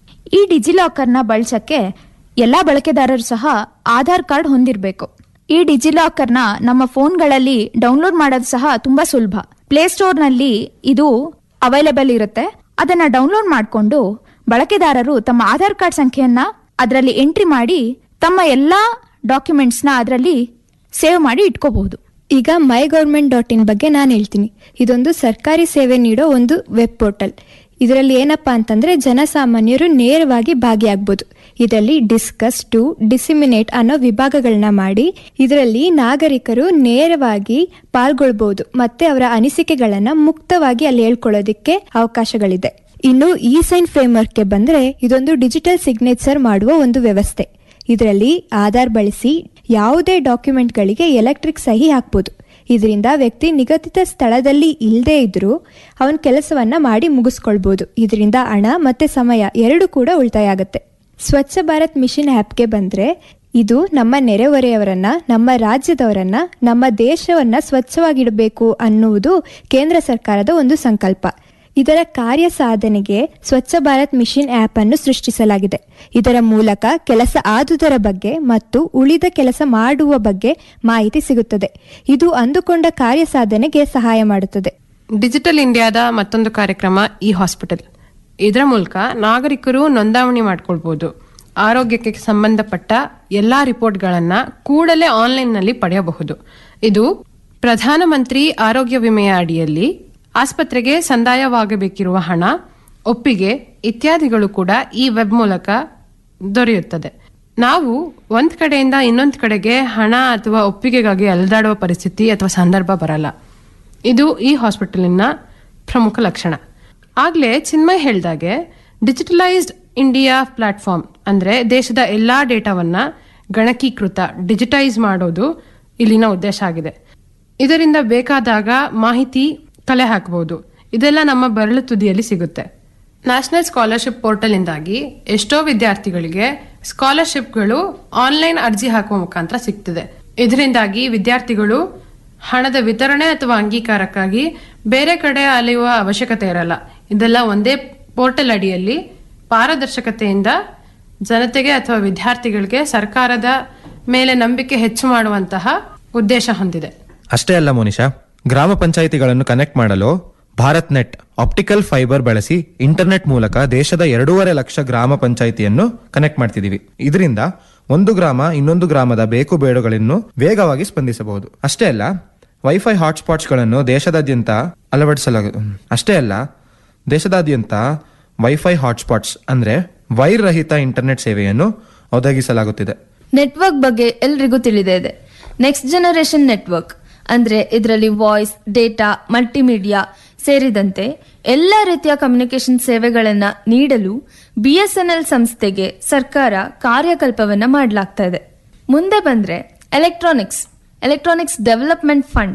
ಈ ಡಿಜಿಲಾಕರ್ನ ಬಳಸಕ್ಕೆ ಎಲ್ಲಾ ಬಳಕೆದಾರರು ಸಹ ಆಧಾರ್ ಕಾರ್ಡ್ ಹೊಂದಿರಬೇಕು ಈ ಡಿಜಿಲಾಕರ್ನ ನಮ್ಮ ಫೋನ್ಗಳಲ್ಲಿ ಡೌನ್ಲೋಡ್ ಮಾಡೋದು ಸಹ ತುಂಬಾ ಸುಲಭ ಪ್ಲೇಸ್ಟೋರ್ನಲ್ಲಿ ಇದು ಅವೈಲೇಬಲ್ ಇರುತ್ತೆ ಅದನ್ನ ಡೌನ್ಲೋಡ್ ಮಾಡಿಕೊಂಡು ಬಳಕೆದಾರರು ತಮ್ಮ ಆಧಾರ್ ಕಾರ್ಡ್ ಸಂಖ್ಯೆಯನ್ನ ಅದರಲ್ಲಿ ಎಂಟ್ರಿ ಮಾಡಿ ತಮ್ಮ ಎಲ್ಲಾ ಡಾಕ್ಯುಮೆಂಟ್ಸ್ನ ಅದರಲ್ಲಿ ಸೇವ್ ಮಾಡಿ ಇಟ್ಕೋಬಹುದು ಈಗ ಮೈ ಗೌರ್ಮೆಂಟ್ ಡಾಟ್ ಇನ್ ಬಗ್ಗೆ ನಾನು ಹೇಳ್ತೀನಿ ಇದೊಂದು ಸರ್ಕಾರಿ ಸೇವೆ ನೀಡೋ ಒಂದು ವೆಬ್ ಪೋರ್ಟಲ್ ಇದರಲ್ಲಿ ಏನಪ್ಪಾ ಅಂತಂದ್ರೆ ಜನಸಾಮಾನ್ಯರು ನೇರವಾಗಿ ಭಾಗಿಯಾಗ್ಬೋದು ಇದರಲ್ಲಿ ಡಿಸ್ಕಸ್ ಟು ಡಿಸಿಮಿನೇಟ್ ಅನ್ನೋ ವಿಭಾಗಗಳನ್ನ ಮಾಡಿ ಇದರಲ್ಲಿ ನಾಗರಿಕರು ನೇರವಾಗಿ ಪಾಲ್ಗೊಳ್ಬಹುದು ಮತ್ತೆ ಅವರ ಅನಿಸಿಕೆಗಳನ್ನ ಮುಕ್ತವಾಗಿ ಅಲ್ಲಿ ಹೇಳ್ಕೊಳ್ಳೋದಿಕ್ಕೆ ಅವಕಾಶಗಳಿದೆ ಇನ್ನು ಇ ಸೈನ್ ಫ್ರೇಮ್ವರ್ಕ್ಗೆ ಬಂದ್ರೆ ಇದೊಂದು ಡಿಜಿಟಲ್ ಸಿಗ್ನೇಚರ್ ಮಾಡುವ ಒಂದು ವ್ಯವಸ್ಥೆ ಇದರಲ್ಲಿ ಆಧಾರ್ ಬಳಸಿ ಯಾವುದೇ ಡಾಕ್ಯುಮೆಂಟ್ಗಳಿಗೆ ಎಲೆಕ್ಟ್ರಿಕ್ ಸಹಿ ಹಾಕ್ಬೋದು ಇದರಿಂದ ವ್ಯಕ್ತಿ ನಿಗದಿತ ಸ್ಥಳದಲ್ಲಿ ಇಲ್ಲದೇ ಇದ್ರೂ ಅವನ ಕೆಲಸವನ್ನ ಮಾಡಿ ಮುಗಿಸ್ಕೊಳ್ಬೋದು ಇದರಿಂದ ಹಣ ಮತ್ತೆ ಸಮಯ ಎರಡು ಕೂಡ ಉಳಿತಾಯ ಆಗುತ್ತೆ ಸ್ವಚ್ಛ ಭಾರತ್ ಮಿಷನ್ ಆ್ಯಪ್ಗೆ ಬಂದ್ರೆ ಇದು ನಮ್ಮ ನೆರೆಹೊರೆಯವರನ್ನ ನಮ್ಮ ರಾಜ್ಯದವರನ್ನ ನಮ್ಮ ದೇಶವನ್ನ ಸ್ವಚ್ಛವಾಗಿಡಬೇಕು ಅನ್ನುವುದು ಕೇಂದ್ರ ಸರ್ಕಾರದ ಒಂದು ಸಂಕಲ್ಪ ಇದರ ಕಾರ್ಯ ಸಾಧನೆಗೆ ಸ್ವಚ್ಛ ಭಾರತ್ ಮಿಷನ್ ಆ್ಯಪ್ ಅನ್ನು ಸೃಷ್ಟಿಸಲಾಗಿದೆ ಇದರ ಮೂಲಕ ಕೆಲಸ ಆದುದರ ಬಗ್ಗೆ ಮತ್ತು ಉಳಿದ ಕೆಲಸ ಮಾಡುವ ಬಗ್ಗೆ ಮಾಹಿತಿ ಸಿಗುತ್ತದೆ ಇದು ಅಂದುಕೊಂಡ ಕಾರ್ಯ ಸಾಧನೆಗೆ ಸಹಾಯ ಮಾಡುತ್ತದೆ ಡಿಜಿಟಲ್ ಇಂಡಿಯಾದ ಮತ್ತೊಂದು ಕಾರ್ಯಕ್ರಮ ಇ ಹಾಸ್ಪಿಟಲ್ ಇದರ ಮೂಲಕ ನಾಗರಿಕರು ನೋಂದಾವಣಿ ಮಾಡ್ಕೊಳ್ಬಹುದು ಆರೋಗ್ಯಕ್ಕೆ ಸಂಬಂಧಪಟ್ಟ ಎಲ್ಲಾ ರಿಪೋರ್ಟ್ಗಳನ್ನ ಕೂಡಲೇ ಆನ್ಲೈನ್ನಲ್ಲಿ ಪಡೆಯಬಹುದು ಇದು ಪ್ರಧಾನಮಂತ್ರಿ ಆರೋಗ್ಯ ವಿಮೆಯ ಅಡಿಯಲ್ಲಿ ಆಸ್ಪತ್ರೆಗೆ ಸಂದಾಯವಾಗಬೇಕಿರುವ ಹಣ ಒಪ್ಪಿಗೆ ಇತ್ಯಾದಿಗಳು ಕೂಡ ಈ ವೆಬ್ ಮೂಲಕ ದೊರೆಯುತ್ತದೆ ನಾವು ಒಂದ್ ಕಡೆಯಿಂದ ಇನ್ನೊಂದ್ ಕಡೆಗೆ ಹಣ ಅಥವಾ ಒಪ್ಪಿಗೆಗಾಗಿ ಅಲೆದಾಡುವ ಪರಿಸ್ಥಿತಿ ಅಥವಾ ಸಂದರ್ಭ ಬರಲ್ಲ ಇದು ಈ ಹಾಸ್ಪಿಟಲಿನ ಪ್ರಮುಖ ಲಕ್ಷಣ ಆಗ್ಲೇ ಚಿನ್ಮಯ್ ಹೇಳ್ದಾಗೆ ಡಿಜಿಟಲೈಸ್ಡ್ ಇಂಡಿಯಾ ಪ್ಲಾಟ್ಫಾರ್ಮ್ ಅಂದ್ರೆ ದೇಶದ ಎಲ್ಲಾ ಡೇಟಾವನ್ನ ಗಣಕೀಕೃತ ಡಿಜಿಟೈಸ್ ಮಾಡೋದು ಇಲ್ಲಿನ ಉದ್ದೇಶ ಆಗಿದೆ ಇದರಿಂದ ಬೇಕಾದಾಗ ಮಾಹಿತಿ ಕಲೆ ಹಾಕಬಹುದು ಇದೆಲ್ಲ ನಮ್ಮ ಬೆರಳು ತುದಿಯಲ್ಲಿ ಸಿಗುತ್ತೆ ನ್ಯಾಷನಲ್ ಸ್ಕಾಲರ್ಶಿಪ್ ಪೋರ್ಟಲ್ ಇಂದಾಗಿ ಎಷ್ಟೋ ವಿದ್ಯಾರ್ಥಿಗಳಿಗೆ ಸ್ಕಾಲರ್ಶಿಪ್ಗಳು ಆನ್ಲೈನ್ ಅರ್ಜಿ ಹಾಕುವ ಮುಖಾಂತರ ಸಿಗ್ತಿದೆ ಇದರಿಂದಾಗಿ ವಿದ್ಯಾರ್ಥಿಗಳು ಹಣದ ವಿತರಣೆ ಅಥವಾ ಅಂಗೀಕಾರಕ್ಕಾಗಿ ಬೇರೆ ಕಡೆ ಅಲೆಯುವ ಅವಶ್ಯಕತೆ ಇರಲ್ಲ ಇದೆಲ್ಲ ಒಂದೇ ಪೋರ್ಟಲ್ ಅಡಿಯಲ್ಲಿ ಪಾರದರ್ಶಕತೆಯಿಂದ ಜನತೆಗೆ ಅಥವಾ ವಿದ್ಯಾರ್ಥಿಗಳಿಗೆ ಸರ್ಕಾರದ ಮೇಲೆ ನಂಬಿಕೆ ಹೆಚ್ಚು ಮಾಡುವಂತಹ ಉದ್ದೇಶ ಹೊಂದಿದೆ ಅಷ್ಟೇ ಅಲ್ಲ ಮೋನಿಶಾ ಗ್ರಾಮ ಪಂಚಾಯಿತಿಗಳನ್ನು ಕನೆಕ್ಟ್ ಮಾಡಲು ಭಾರತ್ ನೆಟ್ ಆಪ್ಟಿಕಲ್ ಫೈಬರ್ ಬಳಸಿ ಇಂಟರ್ನೆಟ್ ಮೂಲಕ ದೇಶದ ಎರಡೂವರೆ ಲಕ್ಷ ಗ್ರಾಮ ಪಂಚಾಯಿತಿಯನ್ನು ಕನೆಕ್ಟ್ ಮಾಡ್ತಿದೀವಿ ಇದರಿಂದ ಒಂದು ಗ್ರಾಮ ಇನ್ನೊಂದು ಗ್ರಾಮದ ಬೇಕು ಬೇಡುಗಳನ್ನು ವೇಗವಾಗಿ ಸ್ಪಂದಿಸಬಹುದು ಅಷ್ಟೇ ಅಲ್ಲ ವೈಫೈ ಹಾಟ್ಸ್ಪಾಟ್ಸ್ ಗಳನ್ನು ದೇಶದಾದ್ಯಂತ ಅಳವಡಿಸಲಾಗ ಅಷ್ಟೇ ಅಲ್ಲ ದೇಶದಾದ್ಯಂತ ವೈಫೈ ಹಾಟ್ಸ್ಪಾಟ್ಸ್ ಅಂದ್ರೆ ವೈರ್ ರಹಿತ ಇಂಟರ್ನೆಟ್ ಸೇವೆಯನ್ನು ಒದಗಿಸಲಾಗುತ್ತಿದೆ ನೆಟ್ವರ್ಕ್ ಬಗ್ಗೆ ಎಲ್ರಿಗೂ ತಿಳಿದೇ ಇದೆ ನೆಕ್ಸ್ಟ್ ಜನರೇಷನ್ ನೆಟ್ವರ್ಕ್ ಅಂದ್ರೆ ಇದರಲ್ಲಿ ವಾಯ್ಸ್ ಡೇಟಾ ಮಲ್ಟಿಮೀಡಿಯಾ ಸೇರಿದಂತೆ ಎಲ್ಲ ರೀತಿಯ ಕಮ್ಯುನಿಕೇಶನ್ ಸೇವೆಗಳನ್ನ ನೀಡಲು ಬಿಎಸ್ಎನ್ಎಲ್ ಸಂಸ್ಥೆಗೆ ಸರ್ಕಾರ ಕಾರ್ಯಕಲ್ಪವನ್ನ ಮಾಡಲಾಗ್ತಾ ಇದೆ ಮುಂದೆ ಬಂದ್ರೆ ಎಲೆಕ್ಟ್ರಾನಿಕ್ಸ್ ಎಲೆಕ್ಟ್ರಾನಿಕ್ಸ್ ಡೆವಲಪ್ಮೆಂಟ್ ಫಂಡ್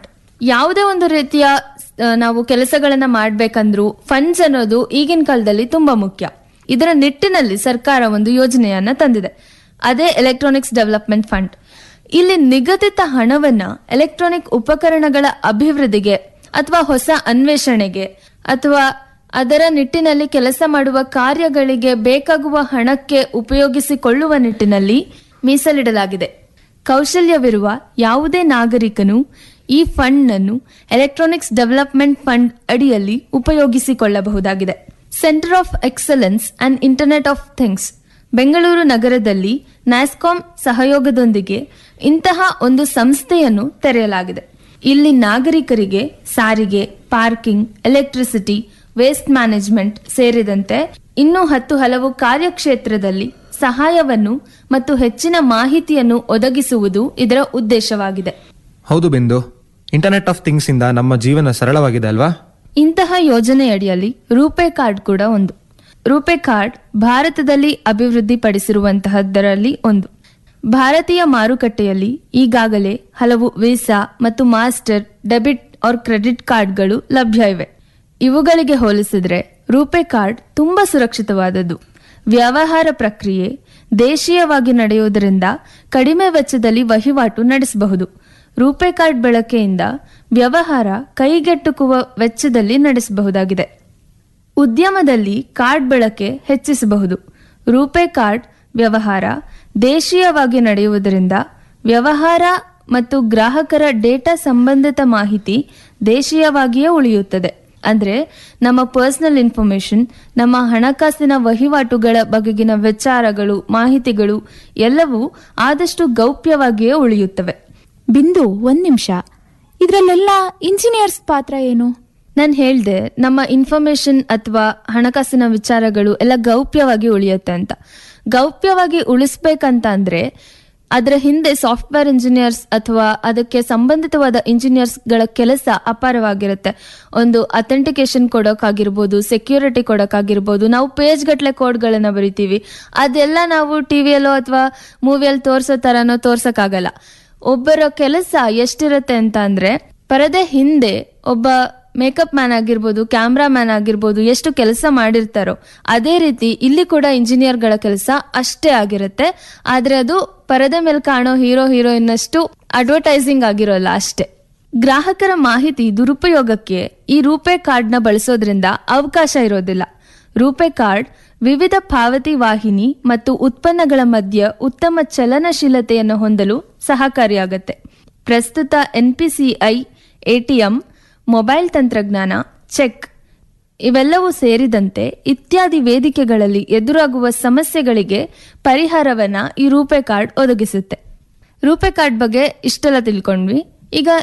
ಯಾವುದೇ ಒಂದು ರೀತಿಯ ಆ, ನಾವು ಕೆಲಸಗಳನ್ನ ಮಾಡ್ಬೇಕಂದ್ರೂ ಫಂಡ್ಸ್ ಅನ್ನೋದು ಈಗಿನ ಕಾಲದಲ್ಲಿ ತುಂಬಾ ಮುಖ್ಯ ಇದರ ನಿಟ್ಟಿನಲ್ಲಿ ಸರ್ಕಾರ ಒಂದು ಯೋಜನೆಯನ್ನ ತಂದಿದೆ ಅದೇ ಎಲೆಕ್ಟ್ರಾನಿಕ್ಸ್ ಡೆವಲಪ್ಮೆಂಟ್ ಫಂಡ್ ಇಲ್ಲಿ ನಿಗದಿತ ಹಣವನ್ನ ಎಲೆಕ್ಟ್ರಾನಿಕ್ ಉಪಕರಣಗಳ ಅಭಿವೃದ್ಧಿಗೆ ಅಥವಾ ಹೊಸ ಅನ್ವೇಷಣೆಗೆ ಅಥವಾ ಅದರ ನಿಟ್ಟಿನಲ್ಲಿ ಕೆಲಸ ಮಾಡುವ ಕಾರ್ಯಗಳಿಗೆ ಬೇಕಾಗುವ ಹಣಕ್ಕೆ ಉಪಯೋಗಿಸಿಕೊಳ್ಳುವ ನಿಟ್ಟಿನಲ್ಲಿ ಮೀಸಲಿಡಲಾಗಿದೆ ಕೌಶಲ್ಯವಿರುವ ಯಾವುದೇ ನಾಗರಿಕನು ಈ ಫಂಡ್ ಅನ್ನು ಎಲೆಕ್ಟ್ರಾನಿಕ್ಸ್ ಡೆವಲಪ್ಮೆಂಟ್ ಫಂಡ್ ಅಡಿಯಲ್ಲಿ ಉಪಯೋಗಿಸಿಕೊಳ್ಳಬಹುದಾಗಿದೆ centre of excellence and internet of things Bengaluru ನಗರದಲ್ಲಿ ನ್ಯಾಸ್ಕಾಂ ಸಹಯೋಗದೊಂದಿಗೆ ಇಂತಹ ಒಂದು ಸಂಸ್ಥೆಯನ್ನು ತೆರೆಯಲಾಗಿದೆ ಇಲ್ಲಿ ನಾಗರಿಕರಿಗೆ ಸಾರಿಗೆ ಪಾರ್ಕಿಂಗ್ ಎಲೆಕ್ಟ್ರಿಸಿಟಿ ವೇಸ್ಟ್ ಮ್ಯಾನೇಜ್ಮೆಂಟ್ ಸೇರಿದಂತೆ ಇನ್ನೂ ಹತ್ತು ಹಲವು ಕಾರ್ಯಕ್ಷೇತ್ರದಲ್ಲಿ ಸಹಾಯವನ್ನು ಮತ್ತು ಹೆಚ್ಚಿನ ಮಾಹಿತಿಯನ್ನು ಒದಗಿಸುವುದು ಇದರ ಉದ್ದೇಶವಾಗಿದೆ ಹೌದು ಬಿಂದು ಇಂಟರ್ನೆಟ್ ಆಫ್ ಥಿಂಗ್ಸ್ ಇಂದ ನಮ್ಮ ಜೀವನ ಸರಳವಾಗಿದೆ ಅಲ್ವಾ ಇಂತಹ ಯೋಜನೆಯಡಿಯಲ್ಲಿ ರೂಪೇ ಕಾರ್ಡ್ ಕೂಡ ಒಂದು ರೂಪೇ ಕಾರ್ಡ್ ಭಾರತದಲ್ಲಿ ಅಭಿವೃದ್ಧಿಪಡಿಸಿರುವಂತಹದ್ದರಲ್ಲಿ ಒಂದು ಭಾರತೀಯ ಮಾರುಕಟ್ಟೆಯಲ್ಲಿ ಈಗಾಗಲೇ ಹಲವು ವೀಸಾ ಮತ್ತು ಮಾಸ್ಟರ್ ಡೆಬಿಟ್ ಆರ್ ಕ್ರೆಡಿಟ್ ಕಾರ್ಡ್ಗಳು ಲಭ್ಯ ಇವೆ ಇವುಗಳಿಗೆ ಹೋಲಿಸಿದ್ರೆ ರೂಪೇ ಕಾರ್ಡ್ ತುಂಬಾ ಸುರಕ್ಷಿತವಾದದ್ದು ವ್ಯವಹಾರ ಪ್ರಕ್ರಿಯೆ ದೇಶೀಯವಾಗಿ ನಡೆಯುವುದರಿಂದ ಕಡಿಮೆ ವೆಚ್ಚದಲ್ಲಿ ವಹಿವಾಟು ನಡೆಸಬಹುದು ರೂಪೇ ಕಾರ್ಡ್ ಬಳಕೆಯಿಂದ ವ್ಯವಹಾರ ಕೈಗೆಟುಕುವ ವೆಚ್ಚದಲ್ಲಿ ನಡೆಸಬಹುದಾಗಿದೆ ಉದ್ಯಮದಲ್ಲಿ ಕಾರ್ಡ್ ಬಳಕೆ ಹೆಚ್ಚಿಸಬಹುದು ರೂಪೇ ಕಾರ್ಡ್ ವ್ಯವಹಾರ ದೇಶೀಯವಾಗಿ ನಡೆಯುವುದರಿಂದ ವ್ಯವಹಾರ ಮತ್ತು ಗ್ರಾಹಕರ ಡೇಟಾ ಸಂಬಂಧಿತ ಮಾಹಿತಿ ದೇಶೀಯವಾಗಿಯೇ ಉಳಿಯುತ್ತದೆ ಅಂದ್ರೆ ನಮ್ಮ ಪರ್ಸನಲ್ ಇನ್ಫಾರ್ಮೇಶನ್ ನಮ್ಮ ಹಣಕಾಸಿನ ವಹಿವಾಟುಗಳ ಬಗೆಗಿನ ವಿಚಾರಗಳು ಮಾಹಿತಿಗಳು ಎಲ್ಲವೂ ಆದಷ್ಟು ಗೌಪ್ಯವಾಗಿಯೇ ಉಳಿಯುತ್ತವೆ ಬಿಂದು ಒಂದ್ ನಿಮಿಷ ಇದ್ರಲ್ಲೆಲ್ಲ ಇಂಜಿನಿಯರ್ಸ್ ಪಾತ್ರ ಏನು ನಾನು ಹೇಳ್ದೆ ನಮ್ಮ ಇನ್ಫಾರ್ಮೇಶನ್ ಅಥವಾ ಹಣಕಾಸಿನ ವಿಚಾರಗಳು ಎಲ್ಲ ಗೌಪ್ಯವಾಗಿ ಉಳಿಯುತ್ತೆ ಅಂತ ಗೌಪ್ಯವಾಗಿ ಉಳಿಸ್ಬೇಕಂತ ಅಂದ್ರೆ ಅದರ ಹಿಂದೆ ಸಾಫ್ಟ್ವೇರ್ ಇಂಜಿನಿಯರ್ಸ್ ಅಥವಾ ಅದಕ್ಕೆ ಸಂಬಂಧಿತವಾದ ಇಂಜಿನಿಯರ್ಸ್ಗಳ ಕೆಲಸ ಅಪಾರವಾಗಿರುತ್ತೆ ಒಂದು ಅಥೆಂಟಿಕೇಶನ್ ಕೊಡೋಕ್ಕಾಗಿರ್ಬೋದು ಸೆಕ್ಯೂರಿಟಿ ಕೊಡೋಕ್ಕಾಗಿರ್ಬೋದು ನಾವು ಪೇಜ್ ಗಟ್ಲೆ ಕೋಡ್ಗಳನ್ನ ಬರಿತೀವಿ ಅದೆಲ್ಲ ನಾವು ಟಿವಿಯಲ್ಲೋ ಅಥವಾ ಮೂವಿಯಲ್ಲಿ ತೋರ್ಸೋ ತರನೋ ತೋರ್ಸಕ್ಕಾಗಲ್ಲ ಒಬ್ಬರ ಕೆಲಸ ಎಷ್ಟಿರುತ್ತೆ ಅಂತ ಅಂದ್ರೆ ಪರದೆ ಹಿಂದೆ ಒಬ್ಬ ಮೇಕಪ್ ಮ್ಯಾನ್ ಆಗಿರ್ಬೋದು ಕ್ಯಾಮ್ರಾ ಮ್ಯಾನ್ ಆಗಿರ್ಬೋದು ಎಷ್ಟು ಕೆಲಸ ಮಾಡಿರ್ತಾರೋ ಅದೇ ರೀತಿ ಇಲ್ಲಿ ಕೂಡ ಇಂಜಿನಿಯರ್ಗಳ ಕೆಲಸ ಅಷ್ಟೇ ಆಗಿರುತ್ತೆ ಆದ್ರೆ ಅದು ಪರದೆ ಮೇಲೆ ಕಾಣೋ ಹೀರೋ ಹೀರೋಯಿನ್ ಅಷ್ಟು ಅಡ್ವರ್ಟೈಸಿಂಗ್ ಆಗಿರೋಲ್ಲ ಅಷ್ಟೇ ಗ್ರಾಹಕರ ಮಾಹಿತಿ ದುರುಪಯೋಗಕ್ಕೆ ಈ ರೂಪೇ ಕಾರ್ಡ್ನ ಬಳಸೋದ್ರಿಂದ ಅವಕಾಶ ಇರೋದಿಲ್ಲ ರೂಪೇ ಕಾರ್ಡ್ ವಿವಿಧ ಪಾವತಿ ವಾಹಿನಿ ಮತ್ತು ಉತ್ಪನ್ನಗಳ ಮಧ್ಯ ಉತ್ತಮ ಚಲನಶೀಲತೆಯನ್ನು ಹೊಂದಲು ಸಹಕಾರಿಯಾಗತ್ತೆ ಪ್ರಸ್ತುತ ಎನ್ಪಿಸಿಐ ಎಟಿಎಂ ಮೊಬೈಲ್ ತಂತ್ರಜ್ಞಾನ ಚೆಕ್ ಇವೆಲ್ಲವೂ ಸೇರಿದಂತೆ ಇತ್ಯಾದಿ ವೇದಿಕೆಗಳಲ್ಲಿ ಎದುರಾಗುವ ಸಮಸ್ಯೆಗಳಿಗೆ ಪರಿಹಾರವನ್ನ ಈ ರೂಪೇ ಕಾರ್ಡ್ ಒದಗಿಸುತ್ತೆ ರೂಪೇ ಕಾರ್ಡ್ ಬಗ್ಗೆ ಇಷ್ಟೆಲ್ಲ ತಿಳ್ಕೊಂಡ್ವಿ ಈಗ